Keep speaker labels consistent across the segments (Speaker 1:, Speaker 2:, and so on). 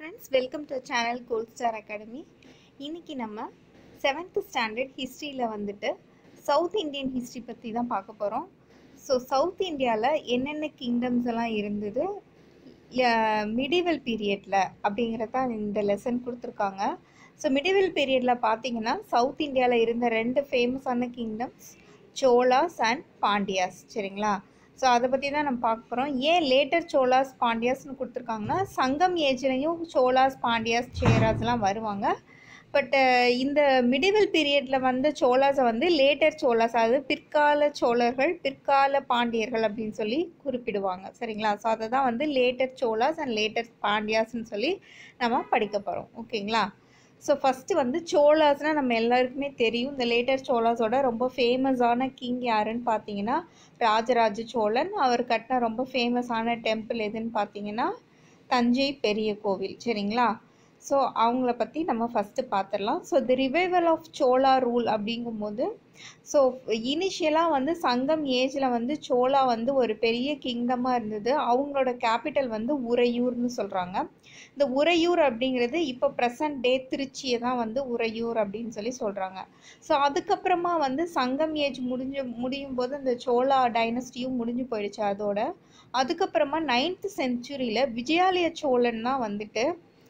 Speaker 1: friends welcome to channel gold star academy இன்னைக்கு நம்ம seventh standard ஹிஸ்ட்ரியில் வந்துட்டு சவுத் இந்தியன் ஹிஸ்ட்ரி பற்றி தான் பார்க்க போகிறோம் ஸோ சவுத் இந்தியாவில் என்னென்ன கிங்டம்ஸ் எல்லாம் இருந்தது மிடிவல் பீரியடில் அப்படிங்கிறது தான் இந்த லெசன் கொடுத்துருக்காங்க ஸோ மிடிவல் பீரியடில் பார்த்தீங்கன்னா சவுத் இந்தியாவில் இருந்த ரெண்டு ஃபேமஸான கிங்டம்ஸ் சோலாஸ் அண்ட் பாண்டியாஸ் சரிங்களா ஸோ அதை பற்றி தான் நம்ம பார்க்க போகிறோம் ஏன் லேட்டர் சோலாஸ் பாண்டியாஸ்னு கொடுத்துருக்காங்கன்னா சங்கம் ஏஜ்லேயும் சோலாஸ் பாண்டியாஸ் சேராஸ்லாம் வருவாங்க பட் இந்த மிடிவல் பீரியடில் வந்த சோலாஸை வந்து லேட்டர் சோலாஸ் அதாவது பிற்கால சோழர்கள் பிற்கால பாண்டியர்கள் அப்படின்னு சொல்லி குறிப்பிடுவாங்க சரிங்களா ஸோ அதை தான் வந்து லேட்டர் சோலாஸ் அண்ட் லேட்டர் பாண்டியாஸ்ன்னு சொல்லி நம்ம படிக்க போகிறோம் ஓகேங்களா ஸோ ஃபஸ்ட்டு வந்து சோலாஸ்னால் நம்ம எல்லாருக்குமே தெரியும் இந்த லேட்டர் சோலாஸோட ரொம்ப ஃபேமஸான கிங் யாருன்னு பார்த்தீங்கன்னா ராஜராஜ சோழன் அவர் கட்டின ரொம்ப ஃபேமஸான டெம்பிள் எதுன்னு பார்த்தீங்கன்னா தஞ்சை பெரிய கோவில் சரிங்களா ஸோ அவங்கள பற்றி நம்ம ஃபஸ்ட்டு பார்த்துடலாம் so the revival of Chola rule அப்படிங்கும்போது ஸோ இனிஷியலாக வந்து சங்கம் ஏஜில் வந்து சோலா வந்து ஒரு பெரிய கிங்டமாக இருந்தது அவங்களோட கேபிட்டல் வந்து உறையூர்னு சொல்கிறாங்க இந்த உறையூர் அப்படிங்கிறது இப்போ ப்ரெசன்ட் டே திருச்சியை தான் வந்து உறையூர் அப்படின்னு சொல்லி சொல்கிறாங்க ஸோ அதுக்கப்புறமா வந்து சங்கம் ஏஜ் முடிஞ்சு முடியும் போது இந்த சோலா டைனஸ்டியும் முடிஞ்சு போயிடுச்சு அதோட அதுக்கப்புறமா நைன்த் செஞ்சுரியில் விஜயாலய சோழன் தான் வந்துட்டு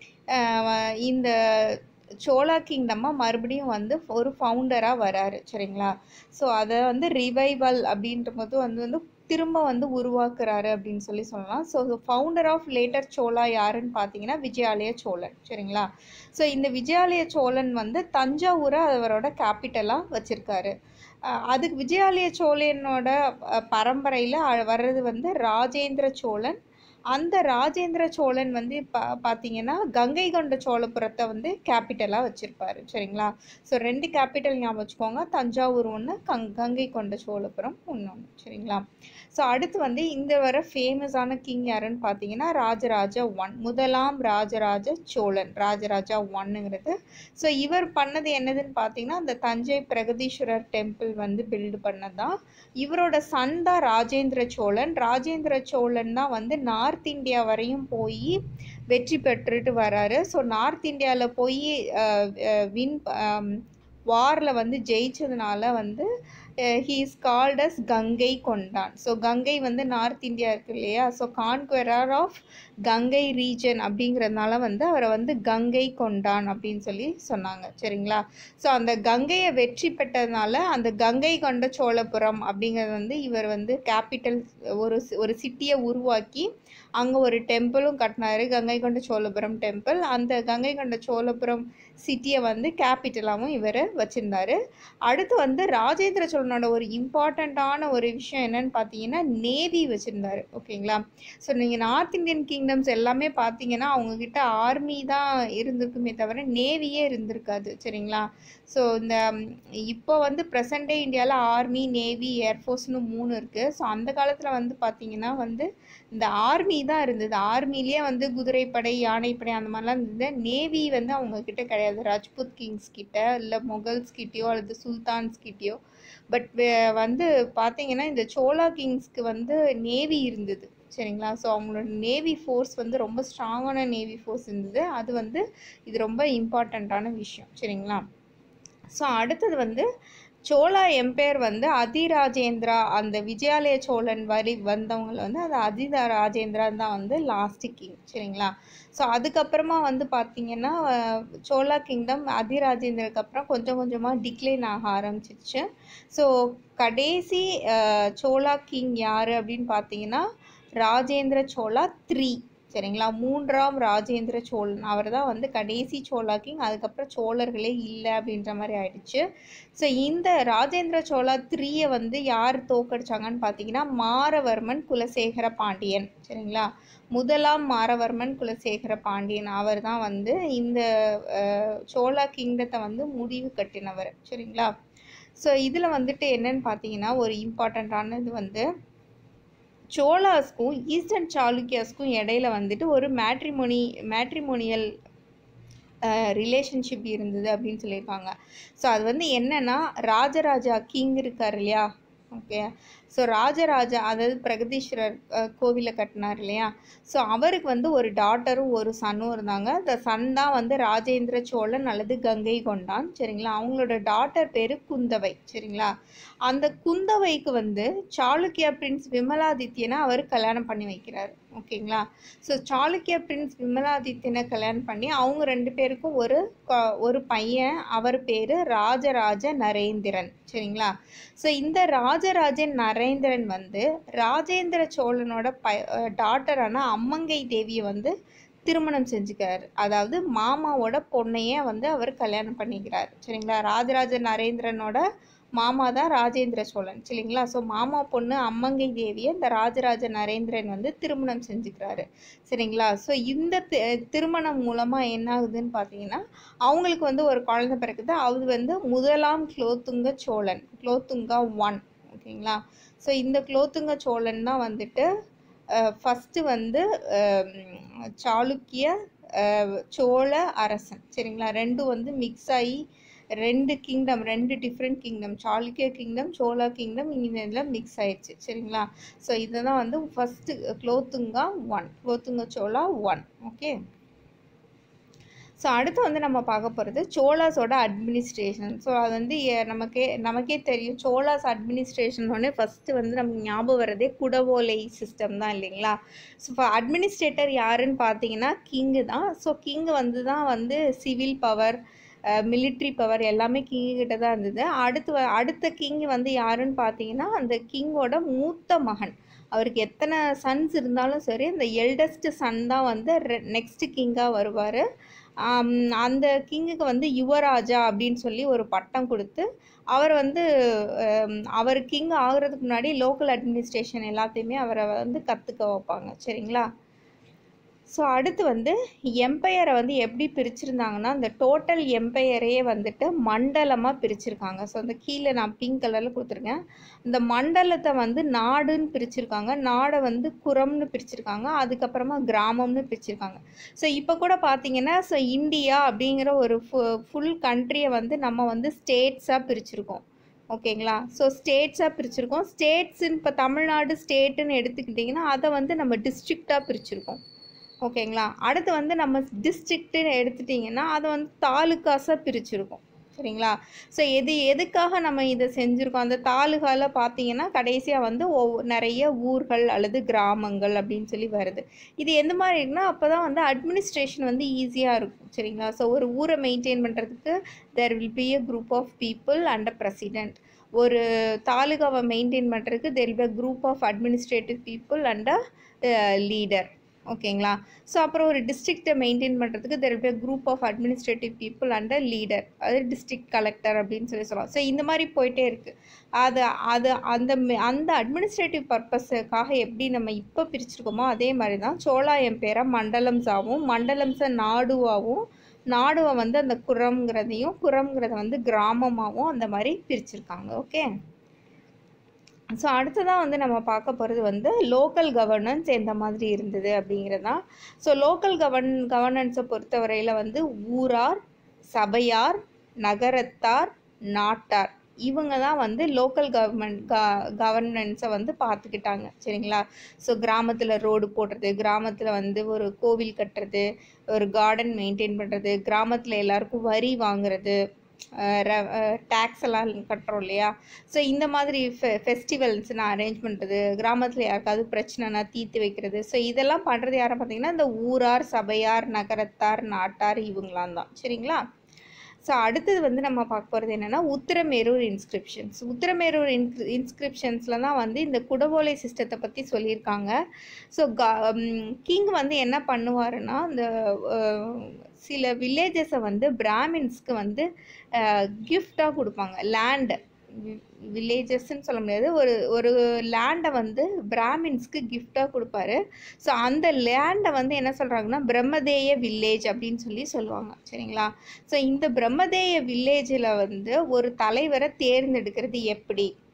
Speaker 1: இந்த சோலா கிங்டமாக மறுபடியும் வந்து ஒரு ஃபவுண்டராக வராரு சரிங்களா ஸோ அதை வந்து ரிவைவல் அப்படின்ற போது வந்து வந்து திரும்ப வந்து உருவாக்குறாரு அப்படின்னு சொல்லி சொல்லலாம் so founder of later Chola யாருன்னு பார்த்தீங்கன்னா விஜயாலய சோழன் சரிங்களா ஸோ இந்த விஜயாலய சோழன் வந்து தஞ்சாவூரை அவரோட கேபிட்டலாக வச்சுருக்காரு அதுக்கு விஜயாலய சோழனோட பரம்பரையில் வர்றது வந்து ராஜேந்திர சோழன் அந்த ராஜேந்திர சோழன் வந்து பா பார்த்தீங்கன்னா கங்கை கொண்ட சோழபுரத்தை வந்து கேபிட்டலாக வச்சுருப்பாரு சரிங்களா ஸோ ரெண்டு கேபிட்டல் ஞாபகம் வச்சுக்கோங்க தஞ்சாவூர் ஒன்று கங் கங்கை கொண்ட சோழபுரம் இன்னொன்று சரிங்களா ஸோ அடுத்து வந்து இந்த வர ஃபேமஸான கிங் யாருன்னு பார்த்தீங்கன்னா ராஜராஜ ஒன் முதலாம் ராஜராஜ சோழன் ராஜராஜா ஒன்னுங்கிறது ஸோ இவர் பண்ணது என்னதுன்னு பார்த்தீங்கன்னா அந்த தஞ்சை பிரகதீஸ்வரர் டெம்பிள் வந்து பில்டு பண்ணதான் இவரோட சன் தான் ராஜேந்திர சோழன் ராஜேந்திர சோழன் தான் வந்து நார்த் இந்தியா வரையும் போய் வெற்றி பெற்றுட்டு வராரு ஸோ நார்த் இந்தியாவில் போய் வின் வாரில் வந்து ஜெயிச்சதுனால வந்து he is called as Gangai Kondan so Gangai வந்து நார்த் இந்தியா இருக்கு இல்லையா so conqueror of Gangai region அப்படிங்கிறதுனால வந்து அவரை வந்து கங்கை கொண்டான் அப்படின்னு சொல்லி சொன்னாங்க சரிங்களா ஸோ அந்த கங்கையை வெற்றி பெற்றதுனால அந்த கங்கை கொண்ட சோழபுரம் அப்படிங்கிறது வந்து இவர் வந்து கேபிட்டல் ஒரு ஒரு சிட்டியை உருவாக்கி அங்கே ஒரு டெம்பிளும் கட்டினாரு கங்கை கொண்ட சோழபுரம் டெம்பிள் அந்த கங்கை கொண்ட சோழபுரம் சிட்டியை வந்து கேபிட்டலாகவும் இவர் வச்சுருந்தாரு அடுத்து வந்து ராஜேந்திர சோழனோட ஒரு இம்பார்ட்டண்ட்டான ஒரு விஷயம் என்னன்னு பார்த்தீங்கன்னா நேவி வச்சுருந்தாரு ஓகேங்களா ஸோ நீங்கள் நார்த் இந்தியன் கிங்டம்ஸ் எல்லாமே பார்த்தீங்கன்னா அவங்கக்கிட்ட ஆர்மி தான் இருந்திருக்குமே தவிர நேவியே இருந்திருக்காது சரிங்களா ஸோ இந்த இப்போ வந்து ப்ரெசன்ட் டே இந்தியாவில் ஆர்மி நேவி ஏர்ஃபோர்ஸ்னு மூணு இருக்குது ஸோ அந்த காலத்தில் வந்து பார்த்திங்கன்னா வந்து இந்த ஆர்மி தான் இருந்தது ஆர்மிலேயே வந்து குதிரைப்படை யானைப்படை அந்த மாதிரிலாம் இருந்தது நேவி வந்து அவங்கக்கிட்ட கிடையாது ராஜ்புத் கிங்ஸ் கிட்ட இல்லை முகல்ஸ் கிட்டேயோ அல்லது சுல்தான்ஸ் கிட்டேயோ பட் வந்து பார்த்தீங்கன்னா இந்த சோலா கிங்ஸ்க்கு வந்து நேவி இருந்தது சரிங்களா ஸோ அவங்களோட நேவி ஃபோர்ஸ் வந்து ரொம்ப ஸ்ட்ராங்கான நேவி ஃபோர்ஸ் இருந்தது அது வந்து இது ரொம்ப இம்பார்ட்டண்ட்டான விஷயம் சரிங்களா ஸோ அடுத்தது வந்து சோழா எம்பையர் வந்து அதிராஜேந்திரா அந்த விஜயாலய சோழன் வரி வந்தவங்கள வந்து அது அதிதா ராஜேந்திரா தான் வந்து லாஸ்ட் கிங் சரிங்களா ஸோ அதுக்கப்புறமா வந்து பார்த்திங்கன்னா சோழா கிங்டம் அதிராஜேந்திரக்கு அப்புறம் கொஞ்சம் கொஞ்சமாக டிக்ளைன் ஆக ஆரம்பிச்சிருச்சு ஸோ கடைசி சோழா கிங் யார் அப்படின்னு பார்த்தீங்கன்னா ராஜேந்திர சோழா த்ரீ சரிங்களா மூன்றாம் ராஜேந்திர சோழன் அவர் தான் வந்து கடைசி சோழா கிங் அதுக்கப்புறம் சோழர்களே இல்லை அப்படின்ற மாதிரி ஆயிடுச்சு ஸோ இந்த ராஜேந்திர சோழா த்ரீயை வந்து யார் தோக்கடிச்சாங்கன்னு பார்த்தீங்கன்னா மாரவர்மன் குலசேகர பாண்டியன் சரிங்களா முதலாம் மாரவர்மன் குலசேகர பாண்டியன் அவர் தான் வந்து இந்த சோழா கிங்டத்தை வந்து முடிவு கட்டினவர் சரிங்களா ஸோ இதில் வந்துட்டு என்னன்னு பார்த்தீங்கன்னா ஒரு இம்பார்ட்டண்ட்டானது வந்து சோலாஸ்க்கும் ஈஸ்டர்ன் சாளுக்கியாஸ்க்கும் இடையில வந்துட்டு ஒரு மேட்ரிமோனி மேட்ரிமோனியல் ரிலேஷன்ஷிப் இருந்தது அப்படின்னு சொல்லியிருக்காங்க ஸோ அது வந்து என்னென்னா ராஜராஜா கிங் இருக்கார் இல்லையா ஓகே ஸோ ராஜராஜா அதாவது பிரகதீஸ்வரர் அஹ், கோவிலை கட்டினார் இல்லையா ஸோ அவருக்கு வந்து ஒரு டாட்டரும் ஒரு சன்னும் இருந்தாங்க அந்த சன் தான் வந்து ராஜேந்திர சோழன் அல்லது கங்கை கொண்டான் சரிங்களா அவங்களோட டாட்டர் பேர் குந்தவை சரிங்களா அந்த குந்தவைக்கு வந்து சாளுக்கியா பிரின்ஸ் விமலாதித்யனை அவர் கல்யாணம் பண்ணி வைக்கிறார் ஓகேங்களா ஸோ சாளுக்கிய பிரின்ஸ் விமலாதித்யனை கல்யாணம் பண்ணி அவங்க ரெண்டு பேருக்கும் ஒரு கொ- ஒரு பையன் அவர் பேர் ராஜராஜ நரேந்திரன் சரிங்களா ஸோ இந்த ராஜராஜ நரேந்திரன் வந்து ராஜேந்திர சோழனோட ப டாட்டரான அம்மங்கை தேவியை வந்து திருமணம் செஞ்சுக்கிறார் அதாவது மாமாவோட பொண்ணையே வந்து அவர் கல்யாணம் பண்ணிக்கிறார் சரிங்களா ராஜராஜ நரேந்திரனோட மாமா தான் ராஜேந்திர சோழன் சரிங்களா ஸோ மாமா பொண்ணு அம்மங்கை தேவியை இந்த ராஜராஜ நரேந்திரன் வந்து திருமணம் செஞ்சுக்கிறாரு சரிங்களா ஸோ இந்த தி- திருமணம் மூலமாக என்ன ஆகுதுன்னு பார்த்தீங்கன்னா அவங்களுக்கு வந்து ஒரு குழந்தை பிறக்குது அது வந்து முதலாம் குலோத்துங்க சோழன் குலோத்துங்கா ஒன் ஓகேங்களா ஸோ இந்த குலோத்துங்க சோழன் தான் வந்துட்டு ஃபஸ்ட்டு வந்து அஹ், சாளுக்கிய அஹ், சோழ அரசன் சரிங்களா ரெண்டும் வந்து மிக்ஸ் ஆகி ரெண்டு கிங்டம் ரெண்டு different kingdom Chalukya kingdom Chola kingdom இந்த இதில் மிக்ஸ் ஆயிடுச்சு சரிங்களா ஸோ இதை தான் வந்து first Kulothunga one Kulothunga Chola one okay so அடுத்து வந்து நம்ம பார்க்க போகிறது சோலாஸோட அட்மினிஸ்ட்ரேஷன் ஸோ அது வந்து எ- நமக்கே நமக்கே தெரியும் சோலாஸ் அட்மினிஸ்ட்ரேஷன் ஒன்று ஃபஸ்ட்டு வந்து நமக்கு ஞாபகம் வரதே குடவோலை சிஸ்டம் தான் இல்லைங்களா ஸோ இப்போ அட்மினிஸ்ட்ரேட்டர் யாருன்னு பார்த்தீங்கன்னா கிங்கு தான் ஸோ கிங் வந்து தான் வந்து சிவில் பவர் மிலிட்ரி பவர் எல்லாமே கிங்கு கிட்ட தான் இருந்தது அடுத்து வ- அடுத்த கிங் வந்து யாருன்னு பார்த்தீங்கன்னா அந்த கிங்கோட மூத்த மகன் அவருக்கு எத்தனை சன்ஸ் இருந்தாலும் சரி அந்த எல்டஸ்ட் சன் தான் வந்து நெக்ஸ்ட் கிங்காக வருவார் அந்த கிங்குக்கு வந்து யுவராஜா அப்படின்னு சொல்லி ஒரு பட்டம் கொடுத்து அவர் வந்து ஆம், அவர் கிங் ஆகுறதுக்கு முன்னாடி லோக்கல் அட்மினிஸ்ட்ரேஷன் எல்லாத்தையுமே அவரை வந்து கற்றுக்க வைப்பாங்க சரிங்களா ஸோ அடுத்து வந்து எம்பையரை வந்து எப்படி பிரிச்சிருந்தாங்கன்னா இந்த டோட்டல் எம்பையரையே வந்துட்டு மண்டலமாக பிரிச்சிருக்காங்க ஸோ அந்த கீழே நான் பிங்க் கலரில் கொடுத்துருக்கேன் இந்த மண்டலத்தை வந்து நாடுன்னு பிரிச்சிருக்காங்க நாடை வந்து குரம்னு பிரிச்சிருக்காங்க அதுக்கப்புறமா கிராமம்னு பிரிச்சிருக்காங்க ஸோ இப்போ கூட பார்த்தீங்கன்னா ஸோ இந்தியா அப்படிங்கிற ஒரு ஃபுல் கண்ட்ரியை வந்து நம்ம வந்து ஸ்டேட்ஸாக பிரிச்சிருக்கோம் ஓகேங்களா ஸோ ஸ்டேட்ஸாக பிரிச்சிருக்கோம் ஸ்டேட்ஸுன்னு இப்போ தமிழ்நாடு ஸ்டேட்டுன்னு எடுத்துக்கிட்டிங்கன்னா அதை வந்து நம்ம டிஸ்ட்ரிக்டாக பிரிச்சிருக்கோம் ஓகேங்களா அடுத்து வந்து நம்ம டிஸ்ட்ரிக்ட்டுன்னு எடுத்துட்டிங்கன்னா அதை வந்து தாலுக்காஸாக பிரிச்சிருக்கோம் சரிங்களா ஸோ எது எதுக்காக நம்ம இதை செஞ்சுருக்கோம் அந்த தாலுகால பார்த்தீங்கன்னா கடைசியாக வந்து ஒவ் நிறைய ஊர்கள் அல்லது கிராமங்கள் அப்படின்னு சொல்லி வருது இது எந்த மாதிரி இருக்குன்னா அப்போ தான் வந்து அட்மினிஸ்ட்ரேஷன் வந்து ஈஸியாக இருக்கும் சரிங்களா ஸோ ஒரு ஊரை மெயின்டைன் பண்ணுறதுக்கு there will be a group of people and a president ஒரு தாலுகாவை மெயின்டைன் பண்ணுறதுக்கு there will group of administrative people and a leader ஓகேங்களா ஸோ அப்புறம் ஒரு டிஸ்ட்ரிக்டை மெயின்டைன் பண்ணுறதுக்கு there will group of administrative people and leader அது டிஸ்ட்ரிக்ட் கலெக்டர் அப்படின்னு சொல்லி சொல்லலாம் ஸோ இந்த மாதிரி போயிட்டே இருக்குது அது அது அந்த மெ- அந்த அட்மினிஸ்ட்ரேட்டிவ் பர்பஸுக்காக எப்படி நம்ம இப்போ பிரிச்சிருக்கோமோ அதே மாதிரி தான் சோழா எம்பேரை மண்டலம்ஸாகவும் மண்டலம்ஸை நாடுவாகவும் நாடுவை வந்து அந்த குரம்ங்கிறதையும் குரம்ங்கிறத வந்து கிராமமாகவும் அந்த மாதிரி பிரிச்சிருக்காங்க ஓகே ஸோ அடுத்ததாக வந்து நம்ம பார்க்க போகிறது வந்து லோக்கல் கவர்னன்ஸ் எந்த மாதிரி இருந்தது அப்படிங்கிறது தான் ஸோ லோக்கல் கவர்ன் கவர்னன்ஸை பொறுத்தவரையில் வந்து ஊரார் சபையார் நகரத்தார் நாட்டார் இவங்க தான் வந்து லோக்கல் கவர்மெண்ட் க கவர்னன்ஸை வந்து பார்த்துக்கிட்டாங்க சரிங்களா ஸோ கிராமத்தில் ரோடு போடுறது கிராமத்தில் வந்து ஒரு கோவில் கட்டுறது ஒரு கார்டன் மெயின்டைன் பண்ணுறது கிராமத்தில் எல்லாருக்கும் வரி வாங்குறது டேக்ஸ் எல்லாம் கட்டுறோம் இல்லையா ஸோ இந்த மாதிரி ஃபெ ஃபெஸ்டிவல்ஸ் நான் அரேஞ்ச் பண்ணுறது கிராமத்தில் யாருக்காவது பிரச்சனைனா தீர்த்து வைக்கிறது ஸோ இதெல்லாம் பண்ணுறது யாரை பார்த்தீங்கன்னா இந்த ஊரார் சபையார் நகரத்தார் நாட்டார் இவங்களாம் தான் சரிங்களா ஸோ அடுத்தது வந்து நம்ம பார்க்க போகிறது என்னென்னா உத்திரமேரூர் இன்ஸ்கிரிப்ஷன்ஸ் உத்திரமேரூர் இன்ஸ் இன்ஸ்கிரிப்ஷன்ஸில் தான் வந்து இந்த குடவோலை சிஸ்டத்தை பற்றி சொல்லியிருக்காங்க ஸோ கிங் வந்து என்ன பண்ணுவாருன்னா இந்த அஹ், சில வில்லேஜஸை வந்து பிராமின்ஸ்க்கு வந்து கிஃப்டாக கொடுப்பாங்க லேண்டு வில்லேஜஸ்ன்னு சொல்ல முடியாது ஒரு ஒரு லேண்டை வந்து பிராமின்ஸ்க்கு கிஃப்டாக கொடுப்பாரு ஸோ அந்த லேண்டை வந்து என்ன சொல்கிறாங்கன்னா பிரம்மதேய வில்லேஜ் அப்படின்னு சொல்லி சொல்லுவாங்க சரிங்களா ஸோ இந்த பிரம்மதேய வில்லேஜில் வந்து ஒரு தலைவரை தேர்ந்தெடுக்கிறது எப்படி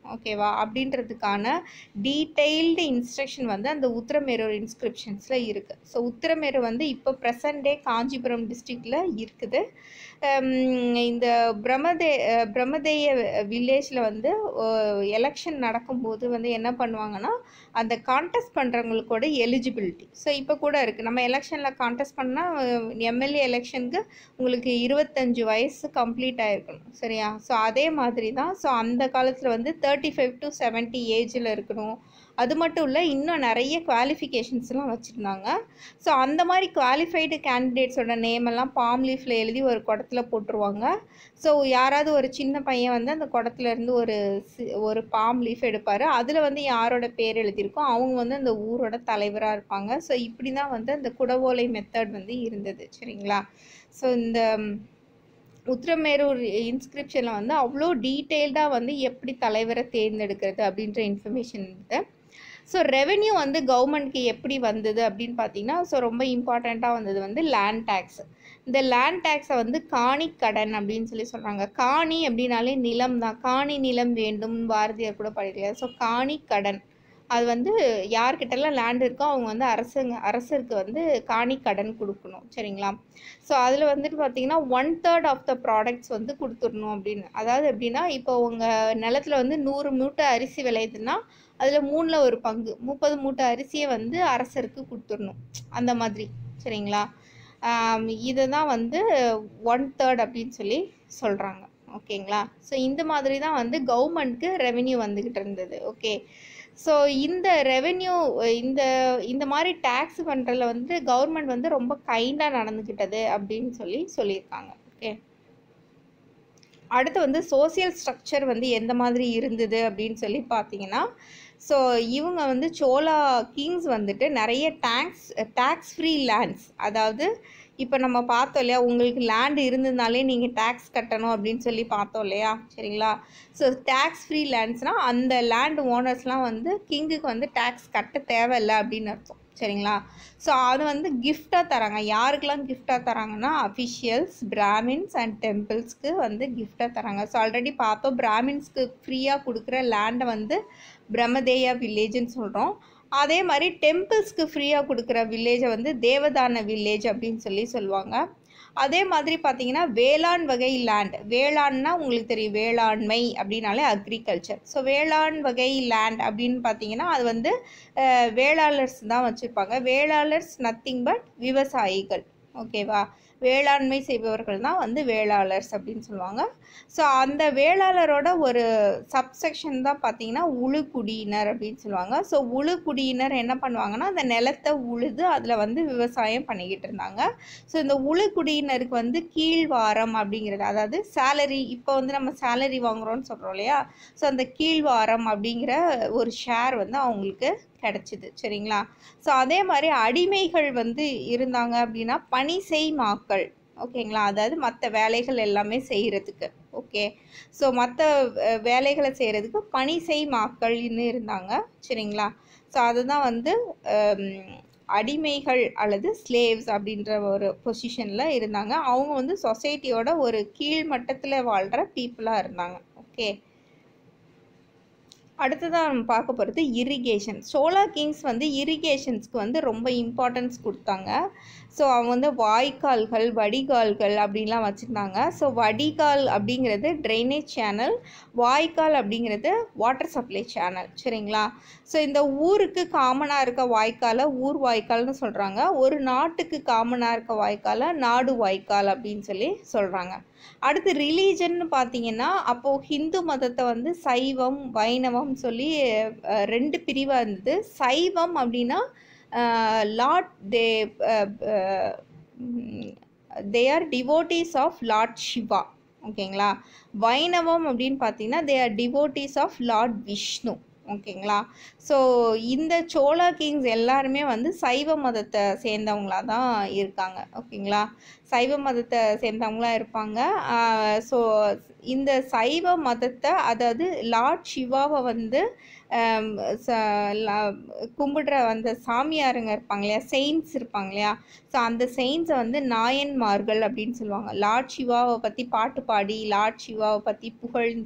Speaker 1: ஓகேவா அப்படின்றதுக்கான டீட்டெயில்டு இன்ஸ்ட்ரக்ஷன் வந்து அந்த உத்திரமேரூர் இன்ஸ்கிரிப்ஷன்ஸில் இருக்குது ஸோ உத்திரமேரூர் வந்து இப்போ ப்ரெசன்ட் டே காஞ்சிபுரம் டிஸ்ட்ரிக்டில் இருக்குது ஹம், இந்த பிரம்மதே அஹ், பிரம்மதேய வில்லேஜில் வந்து எலெக்ஷன் நடக்கும்போது வந்து என்ன பண்ணுவாங்கன்னா அந்த கான்டெஸ்ட் பண்ணுறவங்களுக்கோட எலிஜிபிலிட்டி ஸோ இப்போ கூட இருக்குது நம்ம எலெக்ஷனில் கான்டெஸ்ட் பண்ணால் எம்எல்ஏ எலெக்ஷனுக்கு உங்களுக்கு இருபத்தஞ்சு வயசு கம்ப்ளீட் ஆகிருக்கணும் சரியா ஸோ அதே மாதிரி தான் ஸோ அந்த காலத்தில் வந்து தேர்ட்டி ஃபைவ் டு செவன்ட்டி ஏஜில் இருக்கணும் அது மட்டும் இல்லை இன்னும் நிறைய குவாலிஃபிகேஷன்ஸ்லாம் வச்சுருந்தாங்க ஸோ அந்த மாதிரி குவாலிஃபைடு கேண்டிடேட்ஸோட நேம் எல்லாம் பாம் லீஃபில் எழுதி ஒரு குடத்துல போட்டுருவாங்க ஸோ யாராவது ஒரு சின்ன பையன் வந்து அந்த குடத்துல இருந்து ஒரு சி- ஒரு பாம் லீஃப் எடுப்பார் அதில் வந்து யாரோட பேர் எழுதியிருக்கோ அவங்க வந்து அந்த ஊரோட தலைவராக இருப்பாங்க ஸோ இப்படி தான் வந்து அந்த குடவோலை மெத்தட் வந்து இருந்தது சரிங்களா ஸோ இந்த ம், உத்திரமேரூர் இன்ஸ்கிரிப்ஷனில் வந்து அவ்வளோ டீட்டெயில்டாக வந்து எப்படி தலைவரை தேர்ந்தெடுக்கிறது அப்படின்ற இன்ஃபர்மேஷன் இருக்குது ஸோ ரெவென்யூ வந்து கவர்மெண்ட்க்கு எப்படி வந்தது அப்படின்னு பார்த்தீங்கன்னா ஸோ ரொம்ப இம்பார்ட்டண்ட்டாக வந்தது வந்து லேண்ட் டேக்ஸ் இந்த லேண்ட் டேக்ஸை வந்து காணி கடன் அப்படின்னு சொல்லி சொல்கிறாங்க காணி அப்படின்னாலே நிலம் தான் காணி நிலம் வேண்டும் பாரதியார் கூட படிக்கல ஸோ காணி கடன் அது வந்து யார்கிட்டலாம் லேண்ட் இருக்கோ அவங்க வந்து அரசுங்க அரசருக்கு வந்து காணி கடன் கொடுக்கணும் சரிங்களா ஸோ அதில் வந்துட்டு பார்த்தீங்கன்னா one third of the products வந்து கொடுத்துடணும் அப்படின்னு அதாவது எப்படின்னா இப்போ உங்கள் நிலத்துல வந்து நூறு மூட்டை அரிசி விளையுதுன்னா அதில் மூணில் ஒரு பங்கு முப்பது மூட்டை அரிசியை வந்து அரசருக்கு கொடுத்துடணும் அந்த மாதிரி சரிங்களா இதை தான் வந்து ஒன் தேர்ட் அப்படின்னு சொல்லி சொல்கிறாங்க ஓகேங்களா ஸோ இந்த மாதிரி தான் வந்து கவர்மெண்ட்க்கு ரெவென்யூ வந்துக்கிட்டு இருந்தது ஓகே ஸோ இந்த ரெவென்யூ இந்த இந்த மாதிரி டேக்ஸ் பண்ணுறதுல வந்து கவர்மெண்ட் வந்து ரொம்ப கைண்டாக நடந்துக்கிட்டது அப்படின்னு சொல்லி சொல்லியிருக்காங்க ஓகே அடுத்து வந்து சோசியல் ஸ்ட்ரக்சர் வந்து எந்த மாதிரி இருந்தது அப்படின்னு சொல்லி பார்த்தீங்கன்னா ஸோ இவங்க வந்து சோலா கிங்ஸ் வந்துட்டு நிறைய டேக்ஸ் டேக்ஸ் ஃப்ரீ லேண்ட்ஸ் அதாவது இப்போ நம்ம பார்த்தோம் இல்லையா உங்களுக்கு லேண்ட் இருந்ததுனாலே நீங்கள் டேக்ஸ் கட்டணும் அப்படின்னு சொல்லி பார்த்தோம் இல்லையா சரிங்களா ஸோ டேக்ஸ் ஃப்ரீ லேண்ட்ஸ்னால் அந்த லேண்ட் ஓனர்ஸ்லாம் வந்து கிங்குக்கு வந்து டேக்ஸ் கட்ட தேவையில்லை அப்படின்னு அர்த்தம் சரிங்களா ஸோ அது வந்து கிஃப்டாக தராங்க யாருக்கெல்லாம் கிஃப்டாக தராங்கன்னா அஃபிஷியல்ஸ் பிராமின்ஸ் அண்ட் டெம்பிள்ஸ்க்கு வந்து கிஃப்டாக தராங்க ஸோ ஆல்ரெடி பார்த்தோம் பிராமின்ஸ்க்கு ஃப்ரீயாக கொடுக்குற லேண்டை வந்து பிரம்மதேயா வில்லேஜ்னு சொல்கிறோம் அதே மாதிரி டெம்பிள்ஸ்க்கு ஃப்ரீயாக கொடுக்குற வில்லேஜை வந்து தேவதான வில்லேஜ் அப்படின்னு சொல்லி சொல்லுவாங்க அதே மாதிரி பார்த்தீங்கன்னா வேளாண் வகை லேண்ட் வேளாண்னா உங்களுக்கு தெரியும் வேளாண்மை அப்படின்னாலே அக்ரிகல்ச்சர் ஸோ வேளாண் வகை லேண்ட் அப்படின்னு பார்த்தீங்கன்னா அது வந்து அஹ், வேளாளர்ஸ் தான் வச்சுருப்பாங்க வேளாளர்ஸ் நத்திங் பட் விவசாயிகள் ஓகேவா வேளாண்மை செய்பவர்கள் தான் வந்து வேளாளர்ஸ் அப்படின்னு சொல்லுவாங்க ஸோ அந்த வேளாளரோட ஒரு சப்செக்ஷன் தான் பார்த்தீங்கன்னா உழுக்குடியினர் அப்படின்னு சொல்லுவாங்க ஸோ உழுக்குடியினர் என்ன பண்ணுவாங்கன்னா அந்த நிலத்தை உழுது அதில் வந்து விவசாயம் பண்ணிக்கிட்டு இருந்தாங்க ஸோ இந்த உழுக்குடியினருக்கு வந்து கீழ்வாரம் அப்படிங்கிறது அதாவது சேலரி இப்போ வந்து நம்ம சேலரி வாங்குறோம்னு சொல்கிறோம் இல்லையா ஸோ அந்த கீழ்வாரம் அப்படிங்கிற ஒரு ஷேர் வந்து அவங்களுக்கு கிடச்சிது சரிங்களா ஸோ அதே மாதிரி அடிமைகள் வந்து இருந்தாங்க அப்படின்னா பணி செய் மாக்கள் ஓகேங்களா அதாவது மற்ற வேலைகள் எல்லாமே செய்கிறதுக்கு ஓகே ஸோ மற்ற வேலைகளை செய்கிறதுக்கு பணி செய் மாக்கள்னு இருந்தாங்க சரிங்களா ஸோ அதுதான் வந்து ஹம், அடிமைகள் அல்லது ஸ்லேவ்ஸ் அப்படின்ற ஒரு பொசிஷனில் இருந்தாங்க அவங்க வந்து சொசைட்டியோட ஒரு கீழ் மட்டத்தில் வாழ்கிற பீப்புளாக இருந்தாங்க ஓகே அடுத்ததாக நம்ம பார்க்க போகிறது இரிகேஷன் சோலா கிங்ஸ் வந்து இரிகேஷன்ஸ்க்கு வந்து ரொம்ப இம்பார்ட்டன்ஸ் கொடுத்தாங்க ஸோ அவங்க வந்து வாய்க்கால்கள் வடிகால்கள் அப்படின்லாம் வச்சுருந்தாங்க ஸோ வடிகால் அப்படிங்கிறது ட்ரைனேஜ் சேனல் வாய்க்கால் அப்படிங்கிறது வாட்டர் சப்ளை சேனல் சரிங்களா ஸோ இந்த ஊருக்கு காமனாக இருக்க வாய்க்காலை ஊர் வாய்க்கால்னு சொல்கிறாங்க ஒரு நாட்டுக்கு காமனாக இருக்க வாய்க்காலை நாடு வாய்க்கால் அப்படின்னு சொல்லி சொல்கிறாங்க அடுத்து ரிலீஜன்னு பார்த்தீங்கன்னா அப்போது ஹிந்து மதத்தை வந்து சைவம் வைணவம் சொல்லி அஹ், ரெண்டு பிரிவாக இருந்தது சைவம் அப்படின்னா lord they they are devotees of lord Shiva ஓகேங்களா வைணவம் அப்படின்னு பார்த்தீங்கன்னா they are devotees of lord Vishnu ஓகேங்களா ஸோ இந்த சோழா கிங்ஸ் எல்லாருமே வந்து சைவ மதத்தை சேர்ந்தவங்களா தான் இருக்காங்க ஓகேங்களா சைவ மதத்தை சேர்ந்தவங்களா இருப்பாங்க ஸோ இந்த சைவ மதத்தை அதாவது லார்ட் சிவாவை வந்து ஆம், ச- லா- கும்பிடுற அந்த சாமியாருங்க இருப்பாங்க இல்லையா செயின்ஸ் இருப்பாங்க இல்லையா ஸோ அந்த செயின்ஸை வந்து நாயன்மார்கள் அப்படின்னு சொல்லுவாங்க லார்ட் சிவாவை பற்றி பாட்டு பாடி லார்ட் சிவாவை பற்றி புகழ்ந்து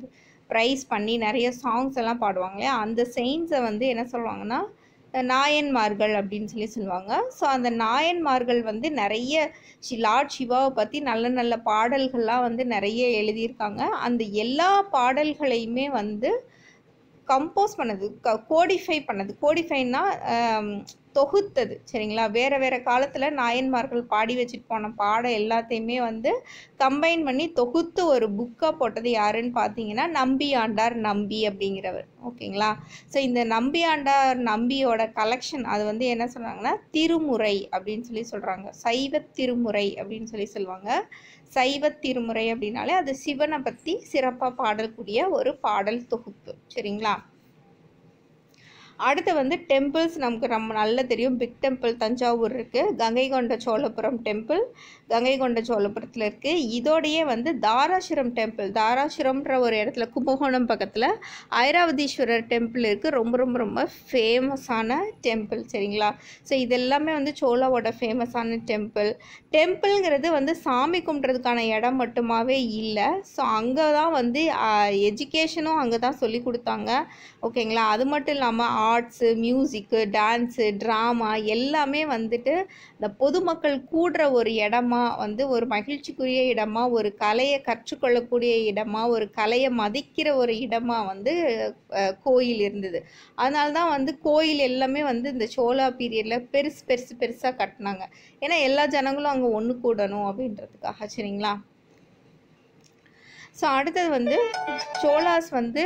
Speaker 1: ப்ரைஸ் பண்ணி நிறைய சாங்ஸ் எல்லாம் பாடுவாங்க இல்லையா அந்த செயின்ஸை வந்து என்ன சொல்லுவாங்கன்னா நாயன்மார்கள் அப்படின்னு சொல்லி சொல்லுவாங்க ஸோ அந்த நாயன்மார்கள் வந்து நிறைய ஷி லார்ட் சிவாவை பற்றி நல்ல நல்ல பாடல்கள்லாம் வந்து நிறைய எழுதியிருக்காங்க அந்த எல்லா பாடல்களையுமே வந்து கம்போஸ் பண்ணது க கோடிஃபை பண்ணது கோடிஃபைன்னா தொகுத்தது சரிங்களா வேறு வேறு காலத்தில் நாயன்மார்கள் பாடி வச்சுட்டு போன பாடம் எல்லாத்தையுமே வந்து கம்பைன் பண்ணி தொகுத்து ஒரு புக்காக போட்டது யாருன்னு பார்த்தீங்கன்னா நம்பி ஆண்டார் நம்பி அப்படிங்கிறவர் ஓகேங்களா ஸோ இந்த நம்பி ஆண்டார் நம்பியோட கலெக்ஷன் அது வந்து என்ன சொல்கிறாங்கன்னா திருமுறை அப்படின்னு சொல்லி சொல்கிறாங்க சைவ திருமுறை அப்படின்னு சொல்லி சொல்லுவாங்க சைவ திருமுறை அப்படின்னாலே அது சிவனை பற்றி சிறப்பாக பாடக்கூடிய ஒரு பாடல் தொகுப்பு சரிங்களா அடுத்து வந்து டெம்பிள்ஸ் நமக்கு நம்ம நல்லா தெரியும் பிக் டெம்பிள் தஞ்சாவூர் இருக்குது கங்கை கொண்ட சோழபுரம் டெம்பிள் கங்கை கொண்ட சோழபுரத்தில் இருக்குது இதோடையே வந்து தாராசுரம் டெம்பிள் தாராசுரம்ன்ற ஒரு இடத்துல கும்பகோணம் பக்கத்தில் ஐராவதீஸ்வரர் டெம்பிள் இருக்குது ரொம்ப ரொம்ப ரொம்ப ஃபேமஸான டெம்பிள் சரிங்களா ஸோ இதெல்லாமே வந்து சோழாவோட ஃபேமஸான டெம்பிள் டெம்பிள்ங்கிறது வந்து சாமி கும்பிட்றதுக்கான இடம் மட்டுமாவே இல்லை ஸோ அங்கே தான் வந்து எஜுகேஷனும் அங்கே தான் சொல்லி கொடுத்தாங்க ஓகேங்களா அது மட்டும் இல்லாமல் ஆர்ட்ஸு மியூசிக்கு டான்ஸு ட்ராமா எல்லாமே வந்துட்டு இந்த பொதுமக்கள் கூடுற ஒரு இடமா வந்து ஒரு மகிழ்ச்சிக்குரிய இடமா ஒரு கலையை கற்றுக்கொள்ளக்கூடிய இடமா ஒரு கலையை மதிக்கிற ஒரு இடமா வந்து அஹ், கோயில் இருந்தது அதனால தான் வந்து கோயில் எல்லாமே வந்து இந்த சோழா பீரியடில் பெருசு பெருசு பெருசாக கட்டினாங்க ஏன்னா எல்லா ஜனங்களும் அங்கே ஒன்று கூடணும் அப்படின்றதுக்காக சரிங்களா ஸோ அடுத்தது வந்து சோலாஸ் வந்து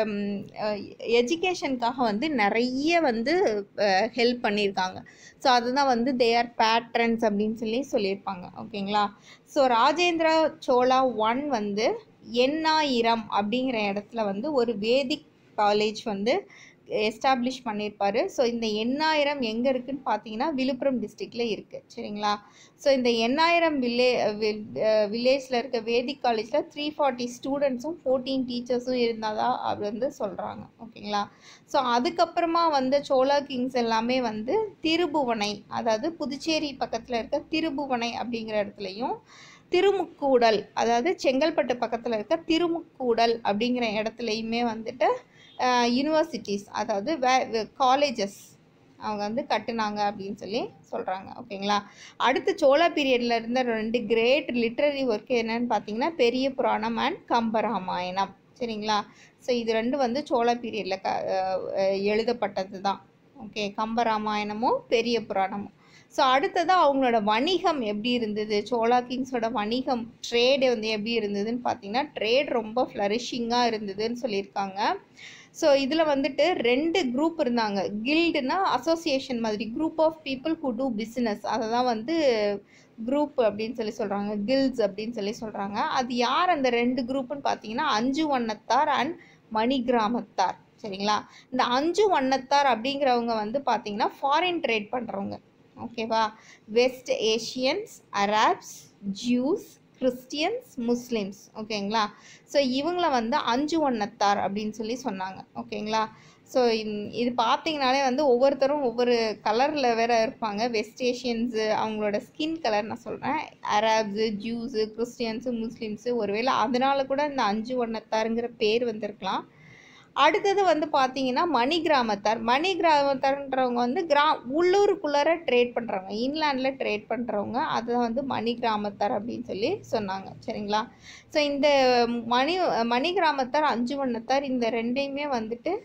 Speaker 1: எஜுகேஷனுக்காக வந்து நிறைய வந்து ஹெல்ப் பண்ணியிருக்காங்க ஸோ அதுதான் வந்து தே ஆர் பேட்ரன்ஸ் அப்படின்னு சொல்லி சொல்லியிருப்பாங்க ஓகேங்களா ஸோ ராஜேந்திரா சோழா ஒன் வந்து எண்ணாயிரம் அப்படிங்கிற இடத்துல வந்து ஒரு வேதிக் காலேஜ் வந்து எஸ்டாப்ளிஷ் பண்ணியிருப்பாரு ஸோ இந்த எண்ணாயிரம் எங்கே இருக்குன்னு பார்த்தீங்கன்னா விழுப்புரம் டிஸ்ட்ரிக்டில் இருக்குது சரிங்களா ஸோ இந்த எண்ணாயிரம் வில்லே வில்லேஜில் இருக்க வேதிக் காலேஜில் த்ரீ ஃபார்ட்டி ஸ்டூடெண்ட்ஸும் ஃபோர்டீன் டீச்சர்ஸும் இருந்ததா அப்படி வந்து சொல்கிறாங்க ஓகேங்களா ஸோ அதுக்கப்புறமா வந்த சோழா கிங்ஸ் எல்லாமே வந்து திருபுவனை அதாவது புதுச்சேரி பக்கத்தில் இருக்க திருபுவனை அப்படிங்கிற இடத்துலையும் திருமுக்கூடல் அதாவது செங்கல்பட்டு பக்கத்தில் இருக்க திருமுக்கூடல் அப்படிங்கிற இடத்துலையுமே வந்துட்டு யூனிவர்சிட்டிஸ் அதாவது வே காலேஜஸ் அவங்க வந்து கட்டுனாங்க அப்படின்னு சொல்லி சொல்கிறாங்க ஓகேங்களா அடுத்து சோழா பீரியடில் இருந்த ரெண்டு கிரேட் லிட்ரரி ஒர்க் என்னன்னு பார்த்தீங்கன்னா பெரிய புராணம் அண்ட் கம்பராமாயணம் சரிங்களா ஸோ இது ரெண்டு வந்து சோழா பீரியடில் க அஹ் அஹ் எழுதப்பட்டது தான் ஓகே கம்பராமாயணமும் பெரிய புராணமும் ஸோ அடுத்ததாக அவங்களோட வணிகம் எப்படி இருந்தது சோழா கிங்ஸோட வணிகம் ட்ரேடு வந்து எப்படி இருந்ததுன்னு பார்த்தீங்கன்னா ட்ரேட் ரொம்ப ஃப்ளரிஷிங்காக இருந்ததுன்னு சொல்லியிருக்காங்க ஸோ இதில் வந்துட்டு ரெண்டு குரூப் இருந்தாங்க கில்டுனா அசோசியேஷன் மாதிரி group of people who do business அதை தான் வந்து குரூப் அப்படின்னு சொல்லி சொல்கிறாங்க கில்ட்ஸ் அப்படின்னு சொல்லி சொல்கிறாங்க அது யார் அந்த ரெண்டு குரூப்புன்னு பார்த்தீங்கன்னா அஞ்சு வண்ணத்தார் அண்ட் மணி கிராமத்தார் சரிங்களா இந்த அஞ்சு வண்ணத்தார் அப்படிங்கிறவங்க வந்து பார்த்தீங்கன்னா ஃபாரின் ட்ரேட் பண்ணுறவங்க ஓகேவா West Asians Arabs Jews Christians Muslims ஓகேங்களா ஸோ இவங்கள வந்து அஞ்சு வண்ணத்தார் அப்படின்னு சொல்லி சொன்னாங்க ஓகேங்களா ஸோ இது பார்த்தீங்கனாலே வந்து ஒவ்வொருத்தரும் ஒவ்வொரு கலரில் வேற இருப்பாங்க வெஸ்ட் ஏஷியன்ஸு அவங்களோட ஸ்கின் கலர் நான் சொல்கிறேன் அரேப்ஸு ஜூஸு கிறிஸ்டியன்ஸு முஸ்லீம்ஸு ஒருவேளை அதனால கூட இந்த அஞ்சு வண்ணத்தாருங்கிற பேர் வந்திருக்கலாம் அடுத்தது வந்து பார்த்தீங்கன்னா மணி கிராமத்தார் மணி கிராமத்தார்ன்றவங்க வந்து கிரா உள்ளூருக்குள்ளார ட்ரேட் பண்ணுறவங்க இன்லேண்டில் ட்ரேட் பண்ணுறவங்க அதை வந்து மணி கிராமத்தார் அப்படின்னு சொல்லி சொன்னாங்க சரிங்களா ஸோ இந்த மணி மணி கிராமத்தார் அஞ்சு வண்ணத்தார் இந்த ரெண்டையுமே வந்துட்டு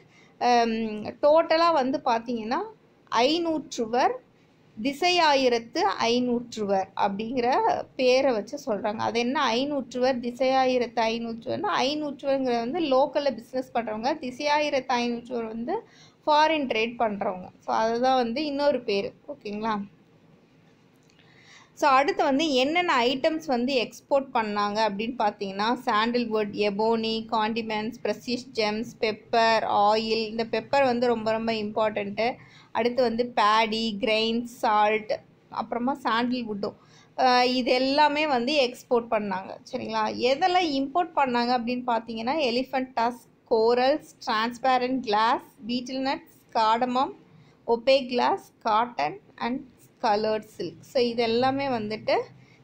Speaker 1: டோட்டலாக வந்து பார்த்தீங்கன்னா ஐநூற்றுவர் திசையாயிரத்து ஐநூற்றுவர் அப்படிங்கிற பேரை வச்சு சொல்கிறாங்க அது என்ன ஐநூற்றுவர் திசையாயிரத்து ஐநூற்றுவர்னா ஐநூற்றுவர்ங்கிற வந்து லோக்கலில் பிஸ்னஸ் பண்ணுறவங்க திசையாயிரத்து ஐநூற்றுவர் வந்து ஃபாரின் ட்ரேட் பண்ணுறவங்க ஸோ அதுதான் வந்து இன்னொரு பேர் ஓகேங்களா ஸோ அடுத்து வந்து என்னென்ன ஐட்டம்ஸ் வந்து எக்ஸ்போர்ட் பண்ணாங்க அப்படின்னு பார்த்தீங்கன்னா sandalwood ebony condiments prestige gems pepper oil இந்த பெப்பர் வந்து ரொம்ப ரொம்ப இம்பார்ட்டண்ட்டு அடுத்து வந்து பேடி கிரெயின்ஸ் சால்ட் அப்புறமா சாண்டில்வுட்டும் இது எல்லாமே வந்து எக்ஸ்போர்ட் பண்ணாங்க சரிங்களா எதெல்லாம் இம்போர்ட் பண்ணாங்க அப்படின்னு பார்த்தீங்கன்னா elephant tusk corals transparent glass betel nuts cardamom opaque glass cotton and coloured silk so இது எல்லாமே வந்துட்டு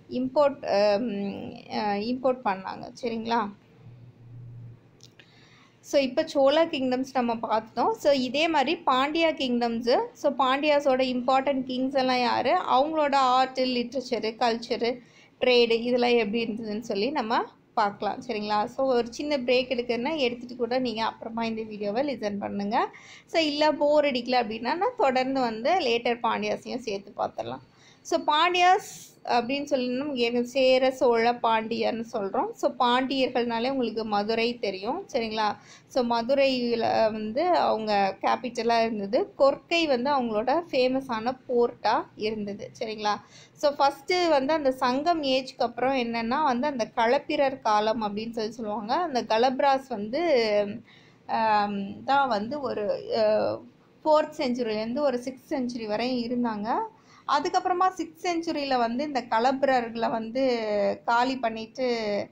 Speaker 1: இம்போர்ட் இம்போர்ட் பண்ணாங்க சரிங்களா ஸோ இப்போ சோழா கிங்டம்ஸ் நம்ம பார்த்தோம் ஸோ இதே மாதிரி பாண்டியா கிங்டம்ஸு ஸோ பாண்டியாஸோட இம்பார்ட்டன்ட் கிங்ஸ் எல்லாம் யார் அவங்களோட ஆர்ட்டு லிட்ரேச்சரு கல்ச்சரு ட்ரேடு இதெல்லாம் எப்படி இருந்ததுன்னு சொல்லி நம்ம பார்க்கலாம் சரிங்களா ஸோ ஒரு சின்ன பிரேக் எடுக்கிறதுனா எடுத்துகிட்டு கூட நீங்கள் அப்புறமா இந்த வீடியோவை லிசன் பண்ணுங்கள் ஸோ இல்லை போர் அடிக்கல அப்படின்னா நான் தொடர்ந்து வந்து லேட்டர் பாண்டியாஸையும் சேர்த்து பார்த்துடலாம் ஸோ பாண்டியாஸ் அப்படின்னு சொல்லி நம்ம ஏற்கனவே சேர சோழ பாண்டியர்னு சொல்கிறோம் ஸோ பாண்டியர்கள்னாலே உங்களுக்கு மதுரை தெரியும் சரிங்களா ஸோ மதுரையில் வந்து அவங்க கேபிட்டலாக இருந்தது கொர்க்கை வந்து அவங்களோட ஃபேமஸான போர்ட்டாக இருந்தது சரிங்களா ஸோ ஃபஸ்ட்டு வந்து அந்த சங்கம் ஏஜ்க்கு அப்புறம் என்னென்னா வந்து அந்த களப்பிரர் காலம் அப்படின்னு சொல்லி சொல்லுவாங்க அந்த கலப்ராஸ் வந்து ஆம், தான் வந்து ஒரு ஃபோர்த் செஞ்சுரிலேருந்து ஒரு சிக்ஸ்த் செஞ்சுரி வரையும் இருந்தாங்க அதுக்கப்புறமா சிக்ஸ் செஞ்சுரியில் வந்து இந்த கலப்பிரர்களை வந்து காலி பண்ணிட்டு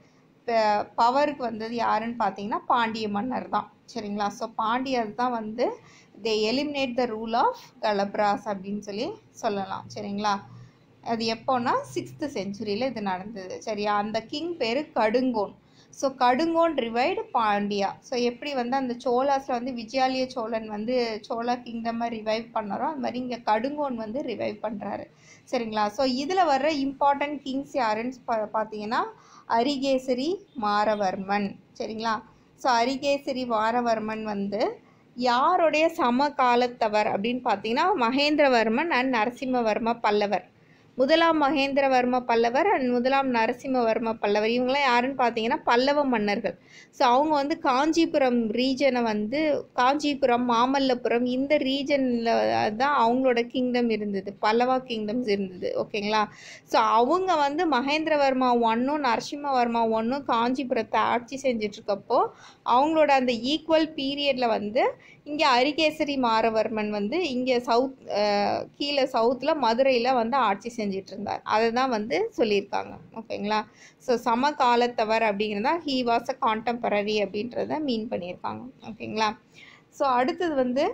Speaker 1: பவருக்கு வந்தது யாருன்னு பார்த்தீங்கன்னா பாண்டிய மன்னர் தான் சரிங்களா ஸோ பாண்டியர் தான் வந்து they eliminate the rule of Kalabhras அப்படின்னு சொல்லி சொல்லலாம் சரிங்களா அது எப்போன்னா சிக்ஸ்த்து செஞ்சுரியில் இது நடந்தது சரியா அந்த கிங் பேர் Kadungon so Kadungon revived Pandya so எப்படி வந்து அந்த சோழாஸில் வந்து விஜயாலய சோழன் வந்து சோழா கிங்டமை ரிவைவ் பண்ணாரோ அது மாதிரி இங்கே கடுங்கோன் வந்து ரிவைவ் பண்ணுறாரு சரிங்களா ஸோ இதில் வர்ற இம்பார்ட்டன்ட் கிங்ஸ் யாருன்னு பா பார்த்தீங்கன்னா அரிகேசரி மாரவர்மன் சரிங்களா ஸோ அரிகேசரி மாரவர்மன் வந்து யாருடைய சம காலத்தவர் அப்படின்னு பார்த்தீங்கன்னா மகேந்திரவர்மன் அண்ட் நரசிம்மவர்ம பல்லவர் முதலாம் மகேந்திரவர்ம பல்லவர் அண்ட் முதலாம் நரசிம்மவர்ம பல்லவர் இவங்களாம் யாருன்னு பார்த்தீங்கன்னா பல்லவ மன்னர்கள் ஸோ அவங்க வந்து காஞ்சிபுரம் ரீஜனை வந்து காஞ்சிபுரம் மாமல்லபுரம் இந்த ரீஜனில் தான் அவங்களோட கிங்டம் இருந்தது பல்லவா கிங்டம்ஸ் இருந்தது ஓகேங்களா ஸோ அவங்க வந்து மகேந்திரவர்மா ஒன்னும் நரசிம்மவர்மா ஒன்னும் காஞ்சிபுரத்தை ஆட்சி செஞ்சிட்ருக்கப்போ அவங்களோட அந்த ஈக்குவல் பீரியடில் வந்து இங்கே அரிகேசரி மாரவர்மன் வந்து இங்கே சவுத் கீழே சவுத்தில் மதுரையில் வந்து ஆட்சி செஞ்சிட்டு இருந்தார் அதை தான் வந்து சொல்லியிருக்காங்க ஓகேங்களா ஸோ சம காலத்தவர் அப்படிங்கிறதா ஹீ வாஸ் அ கான்டெம்பரரி அப்படின்றத மீன் பண்ணியிருக்காங்க ஓகேங்களா ஸோ அடுத்தது வந்து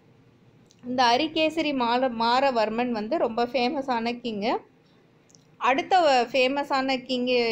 Speaker 1: இந்த அரிகேசரி மால மாரவர்மன் வந்து ரொம்ப ஃபேமஸான கிங்கு அடுத்த ஃபேமஸான கிங்கு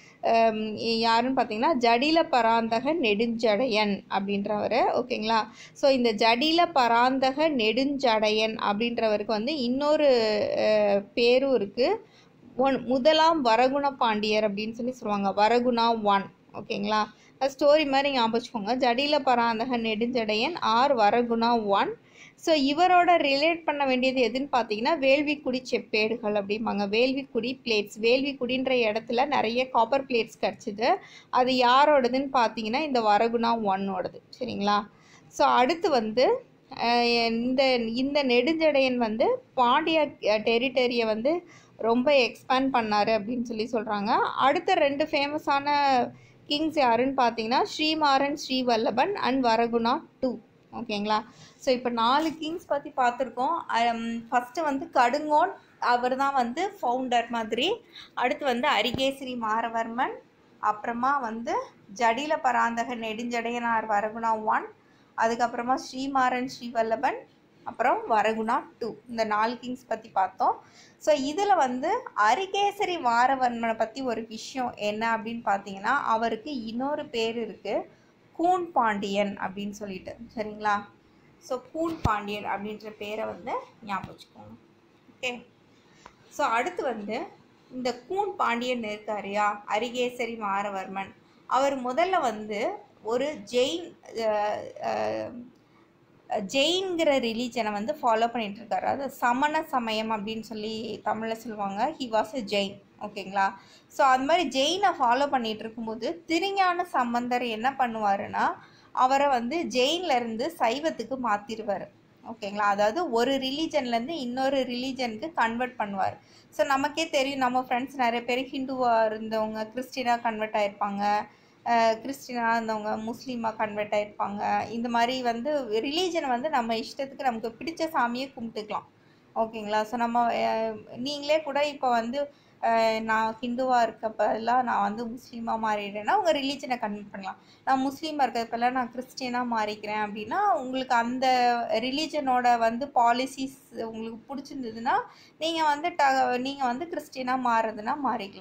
Speaker 1: யாருன்னு பார்த்தீங்கன்னா ஜடில பராந்தக நெடுஞ்சடையன் அப்படின்றவர் ஓகேங்களா ஸோ இந்த ஜடில பராந்தக நெடுஞ்சடையன் அப்படின்றவருக்கு வந்து இன்னொரு அஹ், பேரும் இருக்குது ஒன் முதலாம் வரகுண பாண்டியர் அப்படின்னு சொல்லி சொல்லுவாங்க வரகுணா ஒன் ஓகேங்களா ஸ்டோரி மாதிரி ஞாபகம் வச்சுக்கோங்க Jatila Parantaka Nedunjadaiyan or Varaguna one so இவரோட ரிலேட் பண்ண வேண்டியது எதுன்னு பார்த்தீங்கன்னா வேள்விக்குடி செப்பேடுகள் அப்படிம்பாங்க வேள்விக்குடி பிளேட்ஸ் வேள்விக்குடின்ற இடத்துல நிறைய காப்பர் பிளேட்ஸ் கிடச்சிது அது யாரோடதுன்னு பார்த்தீங்கன்னா இந்த வரகுணா ஒன்னோடது சரிங்களா ஸோ அடுத்து வந்து அஹ், இந்த இந்த நெடுஞ்சடையன் வந்து பாண்டிய டெரிட்டரியை வந்து ரொம்ப எக்ஸ்பேண்ட் பண்ணார் அப்படின்னு சொல்லி சொல்கிறாங்க அடுத்த ரெண்டு ஃபேமஸான கிங்ஸ் யாருன்னு பார்த்தீங்கன்னா ஸ்ரீமாறன் ஸ்ரீவல்லபன் அண்ட் வரகுணா டூ ஓகேங்களா ஸோ இப்போ நாலு கிங்ஸ் பற்றி பார்த்துருக்கோம் ஃபஸ்ட்டு வந்து கடுங்கோன் அவர் தான் வந்து ஃபவுண்டர் மாதிரி அடுத்து வந்து அரிகேசரி மாரவர்மன் அப்புறமா வந்து ஜடில பராந்தக நெடுஞ்சடையனார் வரகுணா ஒன் அதுக்கப்புறமா ஸ்ரீமாறன் ஸ்ரீவல்லபன் அப்புறம் வரகுணா டூ இந்த நாலு கிங்ஸ் பற்றி பார்த்தோம் ஸோ இதில் வந்து அரிகேசரி மாரவர்மனை பற்றி ஒரு விஷயம் என்ன அப்படின்னு பார்த்தீங்கன்னா அவருக்கு இன்னொரு பேர் இருக்குது கூன் பாண்டியன் அப்படின்னு சொல்லிட்டு சரிங்களா ஸோ கூன் பாண்டியன் அப்படின்ற பேரை வந்து ஞாபகம் வச்சுக்கோங்க ஓகே ஸோ அடுத்து வந்து இந்த கூன் பாண்டியன் இருக்காருயா அரிகேசரி மாரவர்மன் அவர் முதல்ல வந்து ஒரு ஜெயின் அஹ், அஹ், ஜெயின்கிற ரிலீஜனை வந்து ஃபாலோ பண்ணிட்டு இருக்காரு அது சமண சமயம் அப்படின்னு சொல்லி தமிழில் சொல்லுவாங்க ஹி வாஸ் எ ஜெயின் ஓகேங்களா ஸோ அது மாதிரி ஜெயினை ஃபாலோ பண்ணிட்டு இருக்கும்போது திருஞான சம்பந்தர் என்ன பண்ணுவாருன்னா அவரை வந்து ஜெயின்ல இருந்து சைவத்துக்கு மாற்றிடுவார் ஓகேங்களா அதாவது ஒரு ரிலீஜன்லேருந்து இன்னொரு ரிலீஜனுக்கு கன்வெர்ட் பண்ணுவார் ஸோ நமக்கே தெரியும் நம்ம ஃப்ரெண்ட்ஸ் நிறைய பேர் ஹிந்துவாக இருந்தவங்க கிறிஸ்டினாக கன்வெர்ட் ஆயிருப்பாங்க கிறிஸ்டினாக இருந்தவங்க முஸ்லீமாக கன்வெர்ட் ஆயிருப்பாங்க இந்த மாதிரி வந்து ரிலீஜனை வந்து நம்ம இஷ்டத்துக்கு நமக்கு பிடிச்ச சாமியை கும்பிட்டுக்கலாம் ஓகேங்களா ஸோ நம்ம அஹ், நீங்களே கூட இப்போ வந்து அஹ், நான் ஹிந்துவாக இருக்கப்பெல்லாம் நான் வந்து முஸ்லீமாக மாறிடுறேன்னா உங்கள் ரிலீஜனை கன்வெர்ட் பண்ணலாம் நான் முஸ்லீமாக இருக்கிறப்பெல்லாம் நான் கிறிஸ்டியனாக மாறிக்கிறேன் அப்படின்னா உங்களுக்கு அந்த ரிலீஜனோட வந்து பாலிசிஸ் உங்களுக்கு பிடிச்சிருந்ததுன்னா நீங்கள் வந்து ட நீங்கள் வந்து கிறிஸ்டியனாக மாறுறதுன்னா மாறிக்கலாம்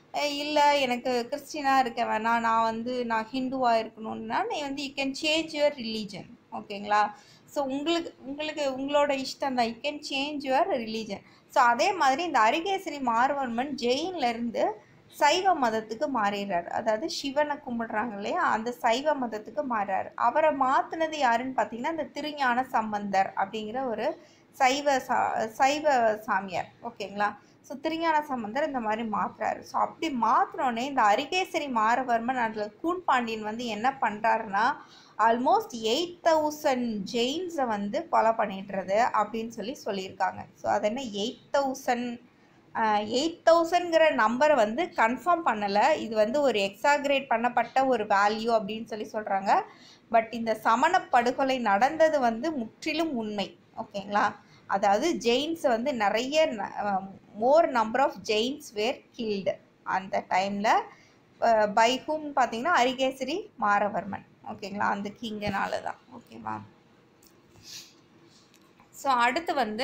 Speaker 1: இல்லை எனக்கு கிறிஸ்டினாக இருக்க வேணாம் நான் வந்து நான் ஹிந்துவாக இருக்கணும்னா நீ வந்து you can change your religion ஓகேங்களா ஸோ உங்களுக்கு உங்களுக்கு உங்களோட இஷ்டம் தான் you can change your religion so அதே மாதிரி இந்த அரிகேசரி மார்வர்மன் ஜெயின்லேருந்து சைவ மதத்துக்கு மாறிடுறாரு அதாவது சிவனை கும்பிடுறாங்க இல்லையா அந்த சைவ மதத்துக்கு மாறுறாரு அவரை மாற்றினது யாருன்னு பார்த்தீங்கன்னா இந்த திருஞான சம்பந்தர் அப்படிங்கிற ஒரு சைவ சா சைவ சாமியார் ஓகேங்களா ஸோ திருஞான சம்பந்தர் இந்த மாதிரி மாற்றுறாரு ஸோ அப்படி மாற்றினோடனே இந்த அரிகேசரி மாரவர்மன் அதில் கூன் பாண்டியன் வந்து என்ன பண்ணுறாருன்னா ஆல்மோஸ்ட் எயிட் தௌசண்ட் ஜெயின்ஸை வந்து கொலை பண்ணிடுறது அப்படின்னு சொல்லி சொல்லியிருக்காங்க ஸோ அது என்ன எயிட் தௌசண்ட் எயிட் தௌசண்ட்ங்கிற நம்பரை வந்து கன்ஃபார்ம் பண்ணலை இது வந்து ஒரு எக்ஸாக்ரேட் பண்ணப்பட்ட ஒரு வேல்யூ அப்படின்னு சொல்லி சொல்கிறாங்க பட் இந்த சமண படுகொலை நடந்தது வந்து முற்றிலும் உண்மை ஓகேங்களா அதாவது ஜெயின்ஸ் வந்து நிறைய more number of Jains were guild அந்த டைமில் பை ஹூம் பார்த்தீங்கன்னா அரிகேசரி மாரவர்மன் ஓகேங்களா அந்த கிங்கனால தான் ஓகேவா ஸோ அடுத்து வந்து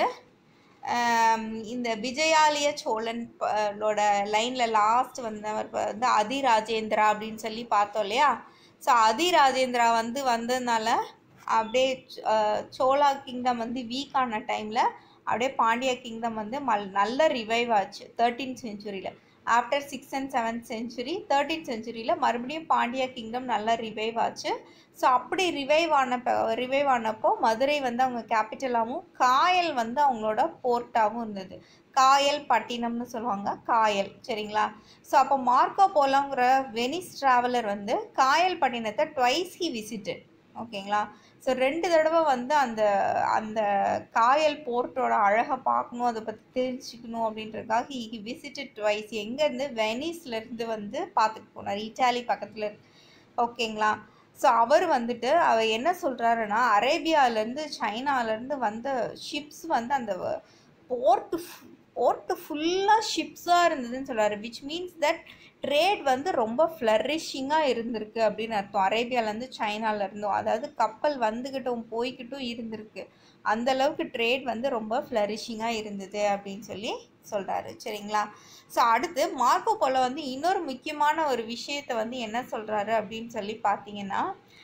Speaker 1: ஆம், இந்த விஜயாலய சோழன் லோட லைனில் லாஸ்ட் வந்தவர் வந்து அதிராஜேந்திரா அப்படின்னு சொல்லி பார்த்தோம் இல்லையா ஸோ அதிராஜேந்திரா வந்து வந்ததுனால அப்படியே அஹ், சோழா கிங்டம் வந்து வீக் ஆன டைமில் அப்படியே பாண்டியா கிங்டம் வந்து மல் நல்ல ரிவைவ் ஆச்சு தேர்ட்டீன் செஞ்சுரியில் after six and seventh century thirteen செஞ்சுரியில் மறுபடியும் பாண்டியா கிங்டம் நல்லா ரிவைவ் ஆச்சு ஸோ அப்படி ரிவைவ் ஆனப்போ ரிவைவ் ஆனப்போ மதுரை வந்து அவங்க கேபிட்டலாகவும் காயல் வந்து அவங்களோட போர்ட்டாகவும் இருந்தது காயல் பட்டினம்னு சொல்லுவாங்க காயல் சரிங்களா ஸோ அப்போ மார்க்கோ போலோங்கிற வெனிஸ் ட்ராவலர் வந்து காயல் பட்டினத்தை ட்வைஸ் ஹி விசிட்டட் ஓகேங்களா ஸோ ரெண்டு தடவை வந்து அந்த அந்த காயல் போர்ட்டோட அழகை பார்க்கணும் அதை பற்றி தெரிஞ்சுக்கணும் அப்படின்றதுக்காக ஹி விசிட்டட் ட்வைஸ் எங்கேருந்து வெனிஸ்லேருந்து வந்து பார்த்துட்டு போனார் இட்டாலி பக்கத்தில் ஓகேங்களா ஸோ அவர் வந்துட்டு அவர் என்ன சொல்கிறாருன்னா அரேபியாவிலேருந்து சைனாலேருந்து வந்த ஷிப்ஸ் வந்து அந்த போர்ட்டு போர்ட்டு ஃபுல்லாக ஷிப்ஸாக இருந்ததுன்னு சொல்றாரு விச் மீன்ஸ் தட் ட்ரேட் வந்து ரொம்ப ஃப்ளரிஷிங்காக இருந்திருக்கு அப்படின்னு அர்த்தம் அரேபியாவிலேருந்து சைனாலேருந்தும் அதாவது கப்பல் வந்துக்கிட்டும் போய்கிட்டும் இருந்திருக்கு அந்த அளவுக்கு ட்ரேட் வந்து ரொம்ப ஃப்ளரிஷிங்காக இருந்தது அப்படின்னு சொல்லி சொல்கிறாரு சரிங்களா ஸோ அடுத்து மார்க்கோ போலோ வந்து இன்னொரு முக்கியமான ஒரு விஷயத்தை வந்து என்ன சொல்கிறாரு அப்படின்னு சொல்லி பார்த்தீங்கன்னா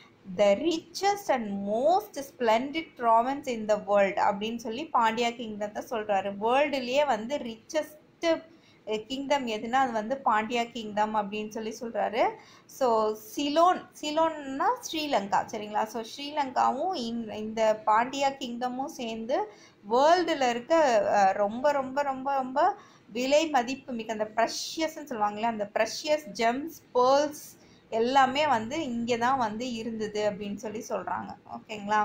Speaker 1: the richest and most splendid province in the world அப்படின்னு சொல்லி பாண்டியா கிங்டம் தான் சொல்கிறாரு வேர்ல்டுலேயே வந்து ரிச்சஸ்ட்டு கிங்டம் எதுனா அது வந்து பாண்டியா கிங்டம் அப்படின்னு சொல்லி சொல்கிறாரு ஸோ சிலோன் சிலோன்னா ஸ்ரீலங்கா சரிங்களா ஸோ ஸ்ரீலங்காவும் இந்த இந்த பாண்டியா கிங்டமும் சேர்ந்து வேர்ல்டில் இருக்க அஹ், ரொம்ப ரொம்ப ரொம்ப ரொம்ப விலை மதிப்பு மிக்க அந்த ப்ரஷியஸ்ன்னு சொல்லுவாங்களே அந்த ப்ரஷியஸ் ஜெம்ஸ் பேர்ல்ஸ் எல்லாமே வந்து இங்கே தான் வந்து இருந்தது அப்படின்னு சொல்லி சொல்கிறாங்க ஓகேங்களா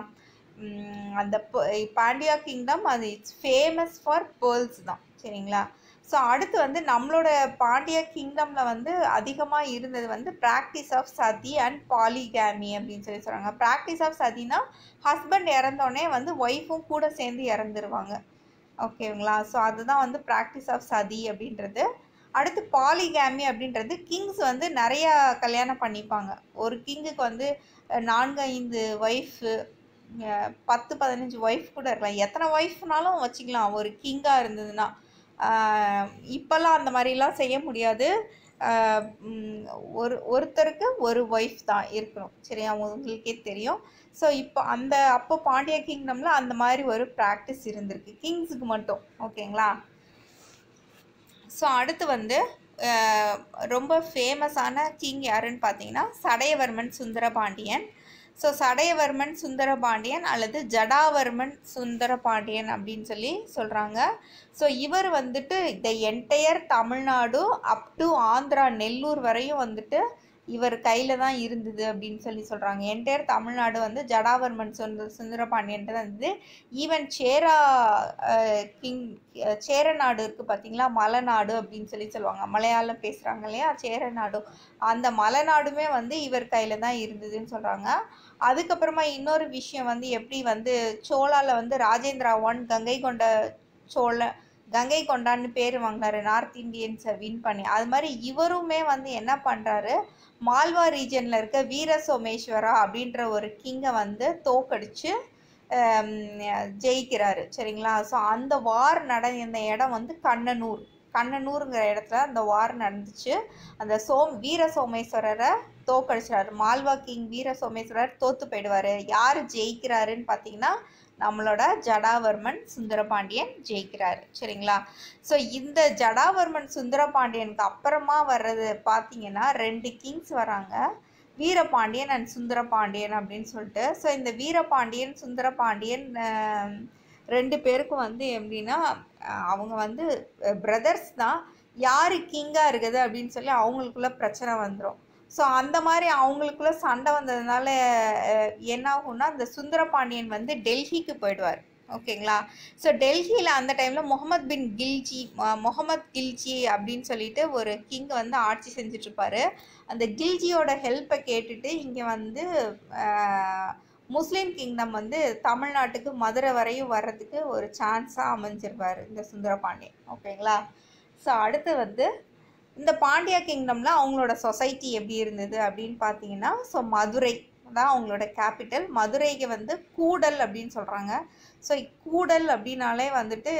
Speaker 1: உம், அந்த ப- பாண்டியா கிங்டம் அது இட்ஸ் ஃபேமஸ் ஃபார் பேர்ல்ஸ் தான் சரிங்களா ஸோ அடுத்து வந்து நம்மளோட பாண்டியா கிங்டமில் வந்து அதிகமாக இருந்தது வந்து practice of sati and polygamy அப்படின்னு சொல்லி சொல்கிறாங்க ப்ராக்டிஸ் ஆஃப் சதினா ஹஸ்பண்ட் இறந்தோடனே வந்து ஒய்ஃபும் கூட சேர்ந்து இறந்துருவாங்க ஓகேங்களா ஸோ அதுதான் வந்து ப்ராக்டிஸ் ஆஃப் சதி அப்படின்றது அடுத்து பாலிகேமி அப்படின்றது கிங்ஸ் வந்து நிறையா கல்யாணம் பண்ணிப்பாங்க ஒரு கிங்குக்கு வந்து அஹ், நான்கு ஐந்து ஒய்ஃபு பத்து பதினஞ்சு ஒய்ஃப் கூட இருக்கலாம் எத்தனை ஒய்ஃப்னாலும் வச்சுக்கலாம் ஒரு கிங்காக இருந்ததுன்னா ஆஹ், இப்போல்லாம் அந்த மாதிரிலாம் செய்ய முடியாது ஆஹ், உம், ஒரு ஒருத்தருக்கு ஒரு ஒய்ஃப் தான் இருக்கணும் சரியா உங்களுக்கே தெரியும் ஸோ இப்போ அந்த அப்போ பாண்டிய கிங்டமில் அந்த மாதிரி ஒரு ப்ராக்டிஸ் இருந்திருக்கு கிங்ஸுக்கு மட்டும் ஓகேங்களா ஸோ அடுத்து வந்து அஹ், ரொம்ப ஃபேமஸான கிங் யாருன்னு பார்த்தீங்கன்னா சடையவர்மன் சுந்தரபாண்டியன் ஸோ சடையவர்மன் சுந்தரபாண்டியன் அல்லது ஜடாவர்மன் சுந்தரபாண்டியன் அப்படின்னு சொல்லி சொல்கிறாங்க ஸோ இவர் வந்துட்டு the entire Tamil Nadu up to Andhra Nellore வரையும் வந்துட்டு இவர் கையில் தான் இருந்தது அப்படின்னு சொல்லி சொல்கிறாங்க என்டையர் தமிழ்நாடு வந்து ஜடாவர்மன் சுந்தர சுந்தரபாண்டியன் தான் இருந்தது ஈவன் சேரா கிங் சேர நாடு இருக்குது பார்த்தீங்களா மலைநாடு அப்படின்னு சொல்லி சொல்லுவாங்க மலையாளம் பேசுகிறாங்க இல்லையா சேர நாடு அந்த மலைநாடுமே வந்து இவர் கையில் தான் இருந்ததுன்னு சொல்கிறாங்க அதுக்கப்புறமா இன்னொரு விஷயம் வந்து எப்படி வந்து சோழால வந்து ராஜேந்திரா ஒன் கங்கை கொண்ட சோழ கங்கை கொண்டான்னு பேர் வாங்கினாரு நார்த் இந்தியன்ஸை வின் பண்ணி அது மாதிரி இவருமே வந்து என்ன பண்ணுறாரு மால்வா ரீஜனில் இருக்க வீர சோமேஸ்வரா அப்படின்ற ஒரு கிங்கை வந்து தோக்கடிச்சு ஆம், ஜெயிக்கிறாரு சரிங்களா ஸோ அந்த வார் நடந்த இடம் வந்து கண்ணனூர் கண்ணனூருங்கிற இடத்துல அந்த வார் நடந்துச்சு அந்த சோம் வீர சோமேஸ்வரரை தோக்கடிச்சிடாரு மால்வா கிங் வீர சோமேஸ்வரர் தோத்து போயிடுவாரு யார் ஜெயிக்கிறாருன்னு பார்த்தீங்கன்னா நம்மளோட ஜடாவர்மன் சுந்தரபாண்டியன் ஜெயிக்கிறாரு சரிங்களா ஸோ இந்த ஜடாவர்மன் சுந்தரபாண்டியனுக்கு அப்புறமா வர்றது பார்த்தீங்கன்னா ரெண்டு கிங்ஸ் வராங்க வீரபாண்டியன் அண்ட் சுந்தரபாண்டியன் அப்படின்னு சொல்லிட்டு ஸோ இந்த வீரபாண்டியன் சுந்தரபாண்டியன் ஆஹ், ரெண்டு பேருக்கும் வந்து எப்படின்னா ஆஹ், அவங்க வந்து பிரதர்ஸ் தான் யார் கிங்காக இருக்குது அப்படின்னு சொல்லி அவங்களுக்குள்ள பிரச்சனை வந்துடும் ஸோ அந்த மாதிரி அவங்களுக்குள்ள சண்டை வந்ததுனால அஹ், என்ன ஆகும்னா இந்த சுந்தரபாண்டியன் வந்து டெல்லிக்கு போயிடுவார் ஓகேங்களா ஸோ டெல்லியில் அந்த டைமில் முகமது பின் கில்ஜி அஹ், முகமது கில்ஜி அப்படின்னு சொல்லிட்டு ஒரு கிங் வந்து ஆட்சி செஞ்சுட்டு இருப்பாரு அந்த கில்ஜியோட ஹெல்ப்பை கேட்டுட்டு இங்கே வந்து அஹ், முஸ்லீம் கிங்டம் வந்து தமிழ்நாட்டுக்கு மதுரை வரையும் வர்றதுக்கு ஒரு சான்ஸாக அமைஞ்சிருப்பார் இந்த சுந்தரபாண்டியன் ஓகேங்களா ஸோ அடுத்து வந்து இந்த பாண்டியா கிங்டம்ல அவங்களோட சொசைட்டி எப்படி இருந்தது அப்படின்னு பார்த்தீங்கன்னா ஸோ மதுரை தான் அவங்களோட கேபிட்டல் மதுரைக்கு வந்து கூடல் அப்படின்னு சொல்கிறாங்க ஸோ கூடல் அப்படின்னாலே வந்துட்டு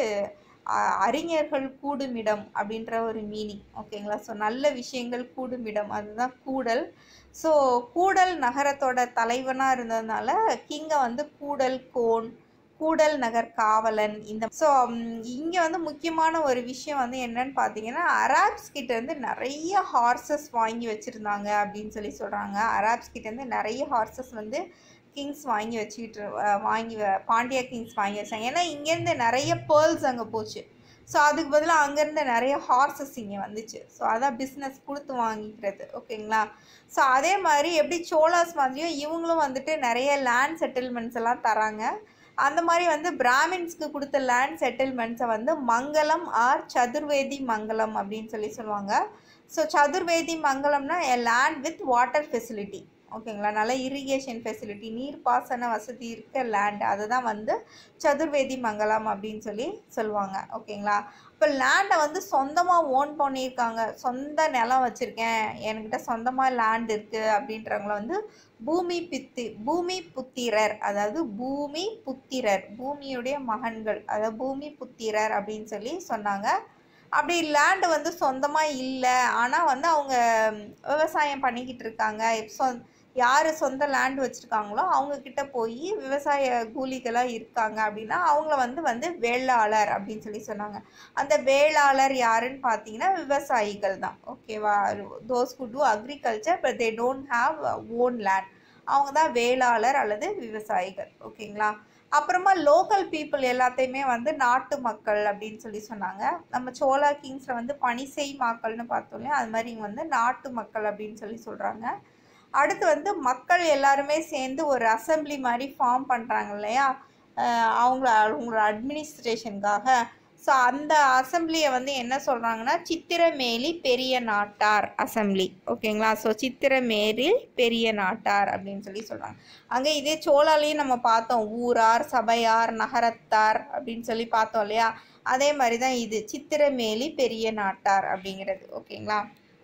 Speaker 1: அ- அறிஞர்கள் கூடுமிடம் அப்படின்ற ஒரு மீனிங் ஓகேங்களா ஸோ நல்ல விஷயங்கள் கூடுமிடம் அதுதான் கூடல் ஸோ கூடல் நகரத்தோட தலைவனாக இருந்ததுனால கிங்கை வந்து கூடல் கோன் கூடல் நகர் காவலன் இந்த ஸோ இங்கே வந்து முக்கியமான ஒரு விஷயம் வந்து என்னன்னு பார்த்தீங்கன்னா அராப்ஸ் கிட்ட இருந்து நிறைய ஹார்சஸ் வாங்கி வச்சுருந்தாங்க அப்படின்னு சொல்லி சொல்கிறாங்க அராப்ஸ் கிட்ட இருந்து நிறைய ஹார்சஸ் வந்து கிங்ஸ் வாங்கி வச்சுக்கிட்டு அஹ், வாங்கி வ- பாண்டியா கிங்ஸ் வாங்கி வச்சாங்க ஏன்னா இங்கேருந்து நிறைய பேர்ல்ஸ் அங்கே போச்சு ஸோ அதுக்கு பதிலாக அங்கேருந்து நிறைய ஹார்சஸ் இங்கே வந்துச்சு ஸோ அதான் பிஸ்னஸ் கொடுத்து வாங்கிக்கிறது ஓகேங்களா ஸோ அதே மாதிரி எப்படி சோலாஸ் மாதிரியும் இவங்களும் வந்துட்டு நிறைய லேண்ட் செட்டில்மெண்ட்ஸ் எல்லாம் தராங்க அந்த மாதிரி வந்து பிராமின்ஸ்க்கு கொடுத்த லேண்ட் செட்டில்மெண்ட்ஸை வந்து மங்கலம் ஆர் சதுர்வேதி மங்கலம் அப்படின்னு சொல்லி சொல்லுவாங்க ஸோ சதுர்வேதி மங்கலம்னா a land with water facility ஓகேங்களா நல்ல இரிகேஷன் ஃபெசிலிட்டி நீர்ப்பாசன வசதி இருக்க லேண்ட் அதுதான் வந்து சதுர்வேதி மங்கலம் அப்படின்னு சொல்லி சொல்லுவாங்க ஓகேங்களா இப்போ லேண்டை வந்து சொந்தமாக ஓன் பண்ணியிருக்காங்க சொந்த நிலம் வச்சுருக்கேன் என்கிட்ட சொந்தமாக லேண்ட் இருக்குது அப்படின்றவங்கள வந்து பூமி பித்தி பூமி புத்திரர் அதாவது பூமி புத்திரர் பூமியுடைய மகன்கள் அதாவது பூமி புத்திரர் அப்படின்னு சொல்லி சொன்னாங்க அப்படி லேண்டு வந்து சொந்தமாக இல்லை ஆனால் வந்து அவங்க ம், விவசாயம் பண்ணிக்கிட்டு இருக்காங்க சொ யார் சொந்த லேண்ட் வச்சுருக்காங்களோ அவங்கக்கிட்ட போய் விவசாய கூலிகளாக இருக்காங்க அப்படின்னா அவங்கள வந்து வந்து வேளாளர் அப்படின்னு சொல்லி சொன்னாங்க அந்த வேளாளர் யாருன்னு பார்த்தீங்கன்னா விவசாயிகள் தான் ஓகேவா those who do agriculture but they don't have own land அவங்க தான் வேளாளர் அல்லது விவசாயிகள் ஓகேங்களா அப்புறமா லோக்கல் பீப்புள் எல்லாத்தையுமே வந்து நாட்டு மக்கள் அப்படின்னு சொல்லி சொன்னாங்க நம்ம சோலா கிங்ஸில் வந்து பனிசெய் மக்கள்னு பார்த்தோம் இல்லையா அது மாதிரி இங்கே வந்து நாட்டு மக்கள் அப்படின்னு சொல்லி சொல்கிறாங்க அடுத்து வந்து மக்கள் எல்லாருமே சேர்ந்து ஒரு அசெம்பிளி மாதிரி ஃபார்ம் பண்ணுறாங்க இல்லையா அஹ் அவங்கள அவங்களோட அட்மினிஸ்ட்ரேஷனுக்காக ஸோ அந்த அசெம்பிளியை வந்து என்ன சொல்கிறாங்கன்னா சித்திரமேலி பெரிய நாட்டார் அசெம்பிளி ஓகேங்களா ஸோ சித்திரமேலி பெரிய நாட்டார் அப்படின்னு சொல்லி சொல்கிறாங்க அங்கே இதே சோழாலையும் நம்ம பார்த்தோம் ஊரார் சபையார் நகரத்தார் அப்படின்னு சொல்லி பார்த்தோம் இல்லையா அதே மாதிரி தான் இது சித்திரமேலி பெரிய நாட்டார் அப்படிங்கிறது ஓகேங்களா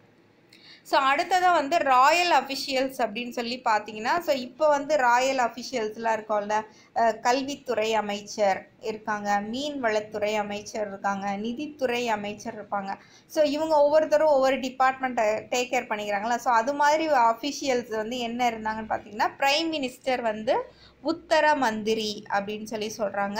Speaker 1: ஸோ அடுத்ததாக வந்து ராயல் அஃபிஷியல்ஸ் அப்படின்னு சொல்லி பார்த்தீங்கன்னா ஸோ இப்போ வந்து ராயல் அஃபிஷியல்ஸ்லாம் இருக்கோம்ல அஹ் கல்வித்துறை அமைச்சர் இருக்காங்க மீன்வளத்துறை அமைச்சர் இருக்காங்க நிதித்துறை அமைச்சர் இருப்பாங்க ஸோ இவங்க ஒவ்வொருத்தரும் ஒவ்வொரு டிபார்ட்மெண்ட்டை டேக் கேர் பண்ணிக்கிறாங்களா ஸோ அது மாதிரி அஃபிஷியல்ஸ் வந்து என்ன இருந்தாங்கன்னு பார்த்தீங்கன்னா பிரைம் மினிஸ்டர் வந்து உத்தர மந்திரி அப்படின்னு சொல்லி சொல்கிறாங்க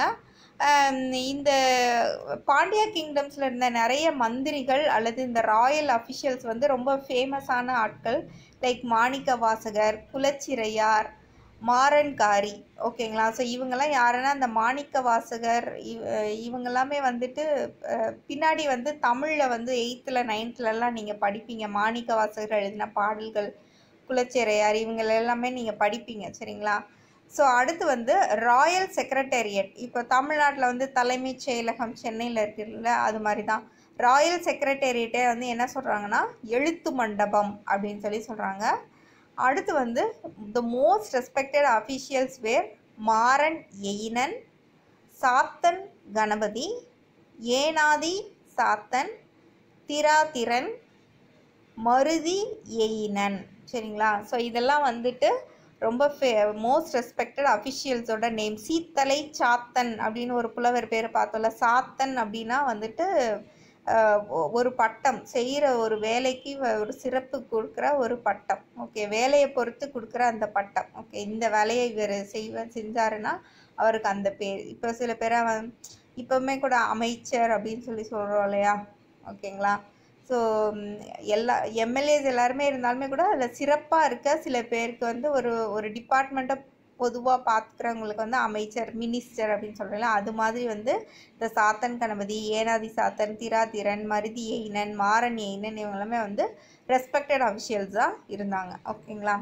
Speaker 1: இந்த பாண்டியா கிங்டம்ஸில் இருந்த நிறைய மந்திரிகள் அல்லது இந்த ராயல் அஃபிஷியல்ஸ் வந்து ரொம்ப ஃபேமஸான ஆட்கள் லைக் மாணிக்க வாசகர் குலச்சிறையார் மாறன்காரி ஓகேங்களா ஸோ இவங்கெல்லாம் யாருன்னா இந்த மாணிக்க வாசகர் இவ- இவங்க எல்லாமே வந்துட்டு அஹ், பின்னாடி வந்து தமிழில் வந்து எயித்தில் நைன்த்துலலாம் நீங்கள் படிப்பீங்க மாணிக்க வாசகர் எழுதின பாடல்கள் குலச்சிறையார் இவங்க எல்லாமே நீங்கள் படிப்பீங்க சரிங்களா ஸோ அடுத்து வந்து ராயல் செக்ரட்டேரியட் இப்போ தமிழ்நாட்டில் வந்து தலைமைச் செயலகம் சென்னையில் இருக்குல்ல அது மாதிரி தான் ராயல் செக்ரட்டேரியட்டே வந்து என்ன சொல்கிறாங்கன்னா எழுத்து மண்டபம் அப்படின்னு சொல்லி சொல்கிறாங்க அடுத்து வந்து the most respected officials were Maran Eyinan Sathan Ganapathi Enathi Sathan Thirathiran Maruthi Eyinan சரிங்களா ஸோ இதெல்லாம் வந்துட்டு ரொம்ப ஃபே மோஸ்ட் ரெஸ்பெக்டட் அஃபிஷியல்ஸோட நேம் சீத்தலை சாத்தன் அப்படின்னு ஒரு புலவர் பேர் பார்த்தோம்ல சாத்தன் அப்படின்னா வந்துட்டு அஹ், ஒ- ஒரு பட்டம் செய்கிற ஒரு வேலைக்கு வ- ஒரு சிறப்பு கொடுக்குற ஒரு பட்டம் ஓகே வேலையை பொறுத்து கொடுக்குற அந்த பட்டம் ஓகே இந்த வேலையை இவர் செய்வ செஞ்சாருன்னா அவருக்கு அந்த பேர் இப்போ சில பேரை வந் இப்போவுமே கூட அமைச்சர் அப்படின்னு சொல்லி சொல்கிறோம் இல்லையா ஓகேங்களா ஸோ எல்லா எம்எல்ஏஸ் எல்லாருமே இருந்தாலுமே கூட அதில் சிறப்பாக இருக்க சில பேருக்கு வந்து ஒரு ஒரு டிபார்ட்மெண்ட்டை பொதுவாக பார்த்துக்கிறவங்களுக்கு வந்து அமைச்சர் மினிஸ்டர் அப்படின்னு சொல்கிறோம்ல அது மாதிரி வந்து இந்த சாத்தன் கணபதி ஏனாதி சாத்தன் திராதிரன் மருதி எயினன் மாறன் எயினன் இவங்க எல்லாமே வந்து ரெஸ்பெக்டட் அஃபிஷியல்ஸாக இருந்தாங்க ஓகேங்களா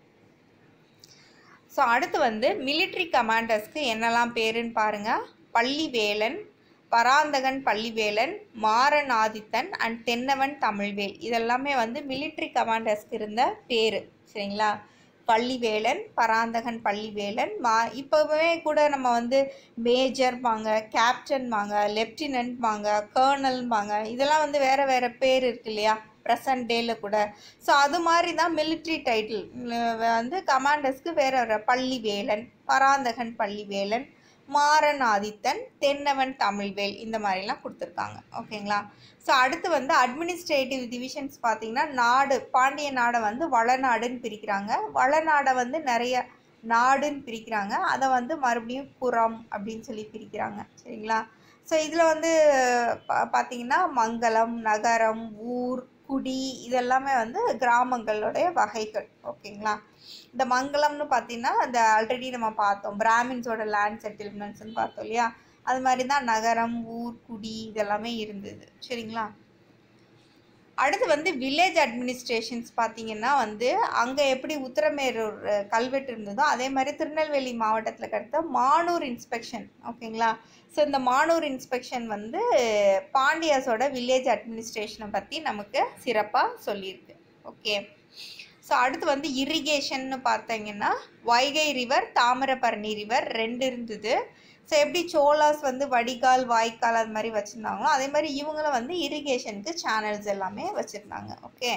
Speaker 1: ஸோ அடுத்து வந்து military கமாண்டர்ஸ்க்கு என்னெல்லாம் பேருன்னு பாருங்கள் பள்ளிவேலன் பராந்தகன் பள்ளிவேலன் மாறன் ஆதித்தன் அண்ட் தென்னவன் தமிழ்வேல் இதெல்லாமே வந்து military கமாண்டர்ஸ்க்கு இருந்த பேர் சரிங்களா பள்ளிவேலன் பராந்தகன் பள்ளிவேலன் மா இப்போவே கூட நம்ம வந்து மேஜர்பாங்க கேப்டன்பாங்க லெப்டினன்ட்பாங்க கர்னல்பாங்க இதெல்லாம் வந்து வேறு வேறு பேர் இருக்கு இல்லையா ப்ரெசன்ட் டேல கூட ஸோ அது மாதிரி தான் military டைட்டில் வந்து கமாண்டர்ஸ்க்கு வேற வேற பள்ளிவேலன் பராந்தகன் பள்ளிவேலன் மாறன் ஆதித்தன் தென்னவன் தமிழ்வேல் இந்த மாதிரிலாம் கொடுத்துருக்காங்க ஓகேங்களா ஸோ அடுத்து வந்து அட்மினிஸ்ட்ரேட்டிவ் டிவிஷன்ஸ் பார்த்தீங்கன்னா நாடு பாண்டிய நாடை வந்து வளநாடுன்னு பிரிக்கிறாங்க வளநாடை வந்து நிறைய நாடுன்னு பிரிக்கிறாங்க அதை வந்து மறுபடியும் புறம் அப்படின்னு சொல்லி பிரிக்கிறாங்க சரிங்களா ஸோ இதில் வந்து பா- பார்த்தீங்கன்னா மங்கலம் நகரம் ஊர் குடி இதெல்லாமே வந்து கிராமங்களுடைய வகைகள் ஓகேங்களா இந்த மங்கலம்னு பார்த்தீங்கன்னா அந்த ஆல்ரெடி நம்ம பார்த்தோம் பிராமின்ஸோட லேண்ட் செட்டில்மெண்ட்ஸ்னு பார்த்தோம் இல்லையா அது மாதிரி தான் நகரம் ஊர் குடி இதெல்லாமே இருந்தது சரிங்களா அடுத்து வந்து வில்லேஜ் அட்மினிஸ்ட்ரேஷன்ஸ் பார்த்தீங்கன்னா வந்து அங்கே எப்படி உத்தரமேரூர் அஹ், கல்வெட்டு இருந்ததோ அதே மாதிரி திருநெல்வேலி மாவட்டத்தில் கிடைத்த மானூர் இன்ஸ்பெக்ஷன் ஓகேங்களா ஸோ இந்த மானூர் இன்ஸ்பெக்ஷன் வந்து பாண்டியாஸோட வில்லேஜ் அட்மினிஸ்ட்ரேஷனை பற்றி நமக்கு சிறப்பாக சொல்லியிருக்கு ஓகே ஸோ அடுத்து வந்து இரிகேஷன்னு பார்த்தீங்கன்னா வைகை ரிவர் தாமிரபரணி ரிவர் ரெண்டு இருந்தது ஸோ எப்படி சோலாஸ் வந்து வடிகால் வாய்க்கால் அது மாதிரி வச்சுருந்தாங்களோ அதே மாதிரி இவங்களும் வந்து இரிகேஷனுக்கு சேனல்ஸ் எல்லாமே வச்சுருந்தாங்க ஓகே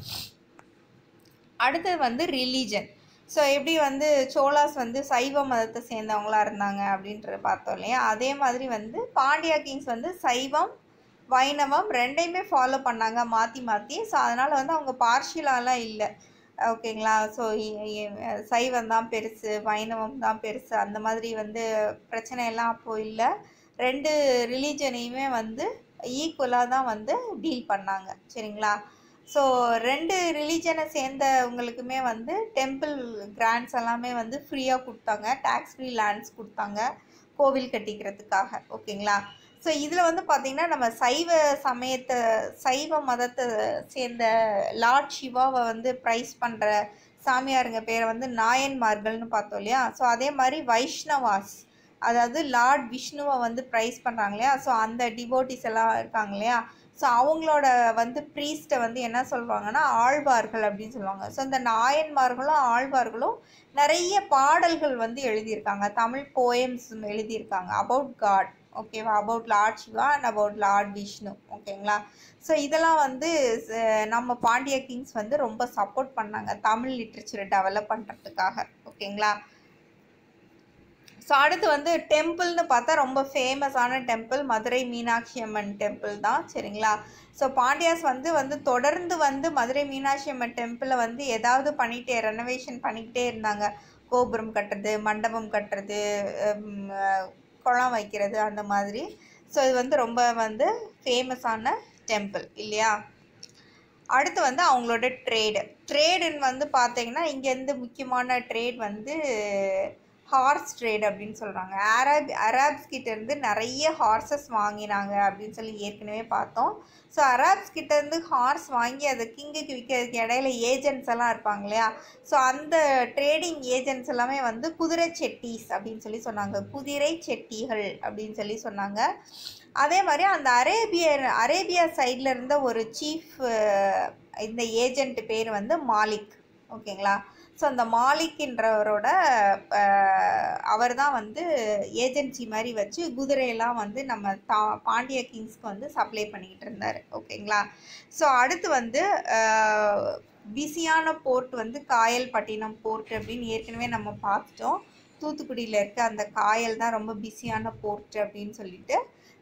Speaker 1: அடுத்தது வந்து ரிலீஜன் ஸோ எப்படி வந்து சோலாஸ் வந்து சைவ மதத்தை சேர்ந்தவங்களா இருந்தாங்க அப்படின்றத பார்த்தோம் இல்லையா அதே மாதிரி வந்து பாண்டியா கிங்ஸ் வந்து சைவம் வைணவம் ரெண்டையுமே ஃபாலோ பண்ணாங்க மாற்றி மாற்றி ஸோ அதனால் வந்து அவங்க பார்ஷியலாலாம் இல்லை ஓகேங்களா ஸோ சைவம் தான் பெருசு வைணவம் தான் பெருசு அந்த மாதிரி வந்து பிரச்சனை எல்லாம் அப்போது இல்லை ரெண்டு ரிலீஜனையுமே வந்து ஈக்குவலாக தான் வந்து டீல் பண்ணாங்க சரிங்களா ஸோ ரெண்டு ரிலீஜனை சேர்ந்தவங்களுக்குமே வந்து டெம்பிள் கிராண்ட்ஸ் எல்லாமே வந்து ஃப்ரீயாக கொடுத்தாங்க டேக்ஸ் ஃப்ரீ லேண்ட்ஸ் கொடுத்தாங்க கோவில் கட்டிக்கிறதுக்காக ஓகேங்களா ஸோ இதில் வந்து பார்த்திங்கன்னா நம்ம சைவ சமயத்தை சைவ மதத்தை சேர்ந்த லார்ட் சிவாவை வந்து ப்ரைஸ் பண்ணுற சாமியாருங்க பேரை வந்து நாயன்மார்கள்னு பார்த்தோம் இல்லையா ஸோ அதே மாதிரி வைஷ்ணவாஸ் அதாவது லார்ட் விஷ்ணுவை வந்து ப்ரைஸ் பண்ணுறாங்க இல்லையா ஸோ அந்த டிவோட்டிஸ் எல்லாம் இருக்காங்க இல்லையா ஸோ அவங்களோட வந்து ப்ரீஸ்ட்டை வந்து என்ன சொல்லுவாங்கன்னா ஆழ்வார்கள் அப்படின்னு சொல்லுவாங்க ஸோ இந்த நாயன்மார்களும் ஆழ்வார்களும் நிறைய பாடல்கள் வந்து எழுதியிருக்காங்க தமிழ் போயம்ஸ் எழுதியிருக்காங்க அபவுட் காட் ஓகேவா about lord Shiva and about lord Vishnu ஓகேங்களா ஸோ இதெல்லாம் வந்து ச- நம்ம பாண்டிய கிங்ஸ் வந்து ரொம்ப சப்போர்ட் பண்ணாங்க தமிழ் லிட்ரேச்சரை டெவலப் பண்ணுறதுக்காக ஓகேங்களா ஸோ அடுத்து வந்து டெம்பிள்னு பார்த்தா ரொம்ப ஃபேமஸான டெம்பிள் மதுரை மீனாட்சி அம்மன் டெம்பிள் தான் சரிங்களா ஸோ பாண்டியாஸ் வந்து வந்து தொடர்ந்து வந்து மதுரை மீனாட்சி அம்மன் டெம்பிளை வந்து ஏதாவது பண்ணிகிட்டே ரெனோவேஷன் பண்ணிக்கிட்டே இருந்தாங்க கோபுரம் கட்டுறது மண்டபம் கட்டுறது ஹம், அஹ், குளம் வைக்கிறது அந்த மாதிரி ஸோ இது வந்து ரொம்ப வந்து ஃபேமஸான டெம்பிள் இல்லையா அடுத்து வந்து அவங்களோட ட்ரேடு ட்ரேடுன்னு வந்து பார்த்தீங்கன்னா இங்கேருந்து முக்கியமான ட்ரேட் வந்து ஹார்ஸ் ட்ரேட் அப்படின்னு சொல்கிறாங்க அரப் அரப்ஸ் கிட்ட இருந்து நிறைய ஹார்சஸ் வாங்கினாங்க அப்படின்னு சொல்லி ஏற்கனவே பார்த்தோம் ஸோ அரப்ஸ் கிட்ட இருந்து ஹார்ஸ் வாங்கி அதை கிங்குக்கு விற்கிறதுக்கு இடையில ஏஜென்ட்ஸ் எல்லாம் இருப்பாங்க இல்லையா ஸோ அந்த ட்ரேடிங் ஏஜென்ட்ஸ் எல்லாமே வந்து குதிரை செட்டிஸ் அப்படின்னு சொல்லி சொன்னாங்க குதிரை செட்டிகள் அப்படின்னு சொல்லி சொன்னாங்க அதே மாதிரி அந்த அரேபிய அரேபியா சைடில் இருந்த ஒரு சீஃப் இந்த ஏஜென்ட் பேர் வந்து மாலிக் ஓகேங்களா ஸோ அந்த மாலிக்ன்றவரோட அவர் தான் வந்து ஏஜென்சி மாதிரி வச்சு குதிரையெல்லாம் வந்து நம்ம தா பாண்டிய கிங்ஸ்க்கு வந்து சப்ளை பண்ணிக்கிட்டு இருந்தார் ஓகேங்களா ஸோ அடுத்து வந்து பிஸியான போர்ட் வந்து காயல்பட்டினம் போர்ட் அப்படின்னு ஏற்கனவே நம்ம பார்த்துட்டோம் தூத்துக்குடியில் இருக்க அந்த காயல் தான் ரொம்ப பிஸியான போர்ட் அப்படின்னு சொல்லிட்டு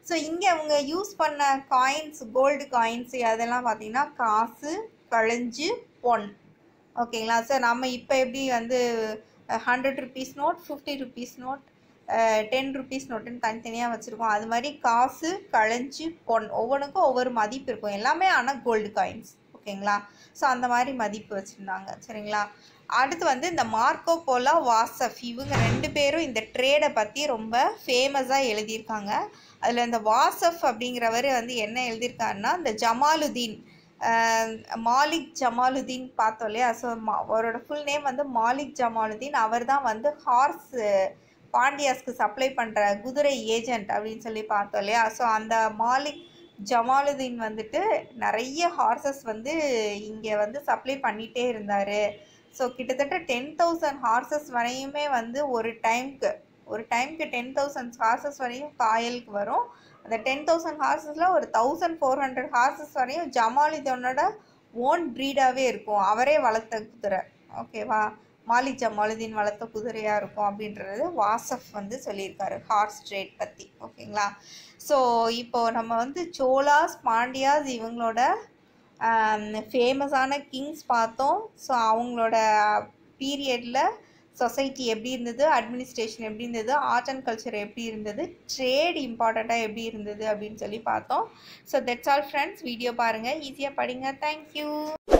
Speaker 1: ஸோ இங்கே அவங்க யூஸ் பண்ண காயின்ஸ் கோல்டு காயின்ஸ் அதெல்லாம் பார்த்தீங்கன்னா காசு கழிஞ்சு பொன் ஓகேங்களா சார் நம்ம இப்போ எப்படி வந்து hundred rupees note fifty rupees note ten rupees நோட்டுன்னு தனித்தனியாக வச்சுருக்கோம் அது மாதிரி காசு கழிஞ்சு பொன் ஒவ்வொன்றுக்கும் ஒவ்வொரு மதிப்பு இருக்கும் எல்லாமே ஆனால் கோல்டு காயின்ஸ் ஓகேங்களா ஸோ அந்த மாதிரி மதிப்பு வச்சுருந்தாங்க சரிங்களா அடுத்து வந்து இந்த மார்க்கோ போலா வாசஃப் இவங்க ரெண்டு பேரும் இந்த ட்ரேடை பற்றி ரொம்ப ஃபேமஸாக எழுதியிருக்காங்க அதில் இந்த வாசஃப் அப்படிங்கிறவர் வந்து என்ன எழுதியிருக்காருன்னா இந்த ஜமாலுதீன் அஹ் மாலிக் ஜமாலுதீன் பார்த்தோம் இல்லையா ஸோ அவரோட ஃபுல் நேம் வந்து மாலிக் ஜமாலுதீன் அவர் தான் வந்து ஹார்ஸ் பாண்டியாஸ்க்கு சப்ளை பண்ணுற குதிரை ஏஜென்ட் அப்படின்னு சொல்லி பார்த்தோம் இல்லையா ஸோ அந்த மாலிக் ஜமாலுதீன் வந்துட்டு நிறைய ஹார்சஸ் வந்து இங்கே வந்து சப்ளை பண்ணிகிட்டே இருந்தார் ஸோ கிட்டத்தட்ட டென் தௌசண்ட் ஹார்சஸ் வரையுமே வந்து ஒரு டைம்க்கு ஒரு டைம்க்கு டென் தௌசண்ட் ஹார்சஸ் வரையும் காயலுக்கு வரும் அந்த டென் தௌசண்ட் ஹார்சஸில் ஒரு தௌசண்ட் ஃபோர் ஹண்ட்ரட் ஹார்சஸ் வரையும் ஜமாலுதீனோட ஓன் ப்ரீடாகவே இருக்கும் அவரே வளர்த்த குதிரை ஓகேவா மாலிக் ஜமாலுதீன் வளர்த்த குதிரையாக இருக்கும் அப்படின்றது வாசஃப் வந்து சொல்லியிருக்காரு ஹார்ஸ் ட்ரேட் பற்றி ஓகேங்களா ஸோ இப்போ நம்ம வந்து சோலாஸ் பாண்டியாஸ் இவங்களோட ஃபேமஸான கிங்ஸ் பார்த்தோம் ஸோ அவங்களோட பீரியடில் சொசைட்டி எப்படி இருந்தது அட்மினிஸ்ட்ரேஷன் எப்படி இருந்தது ஆர்ட் அண்ட் கல்ச்சர் எப்படி இருந்தது ட்ரேட் இம்பார்ட்டண்ட்டாக எப்படி இருந்தது அப்படின்னு சொல்லி பார்த்தோம் so that's all friends video பாருங்கள் ஈஸியாக படிங்க தேங்க்யூ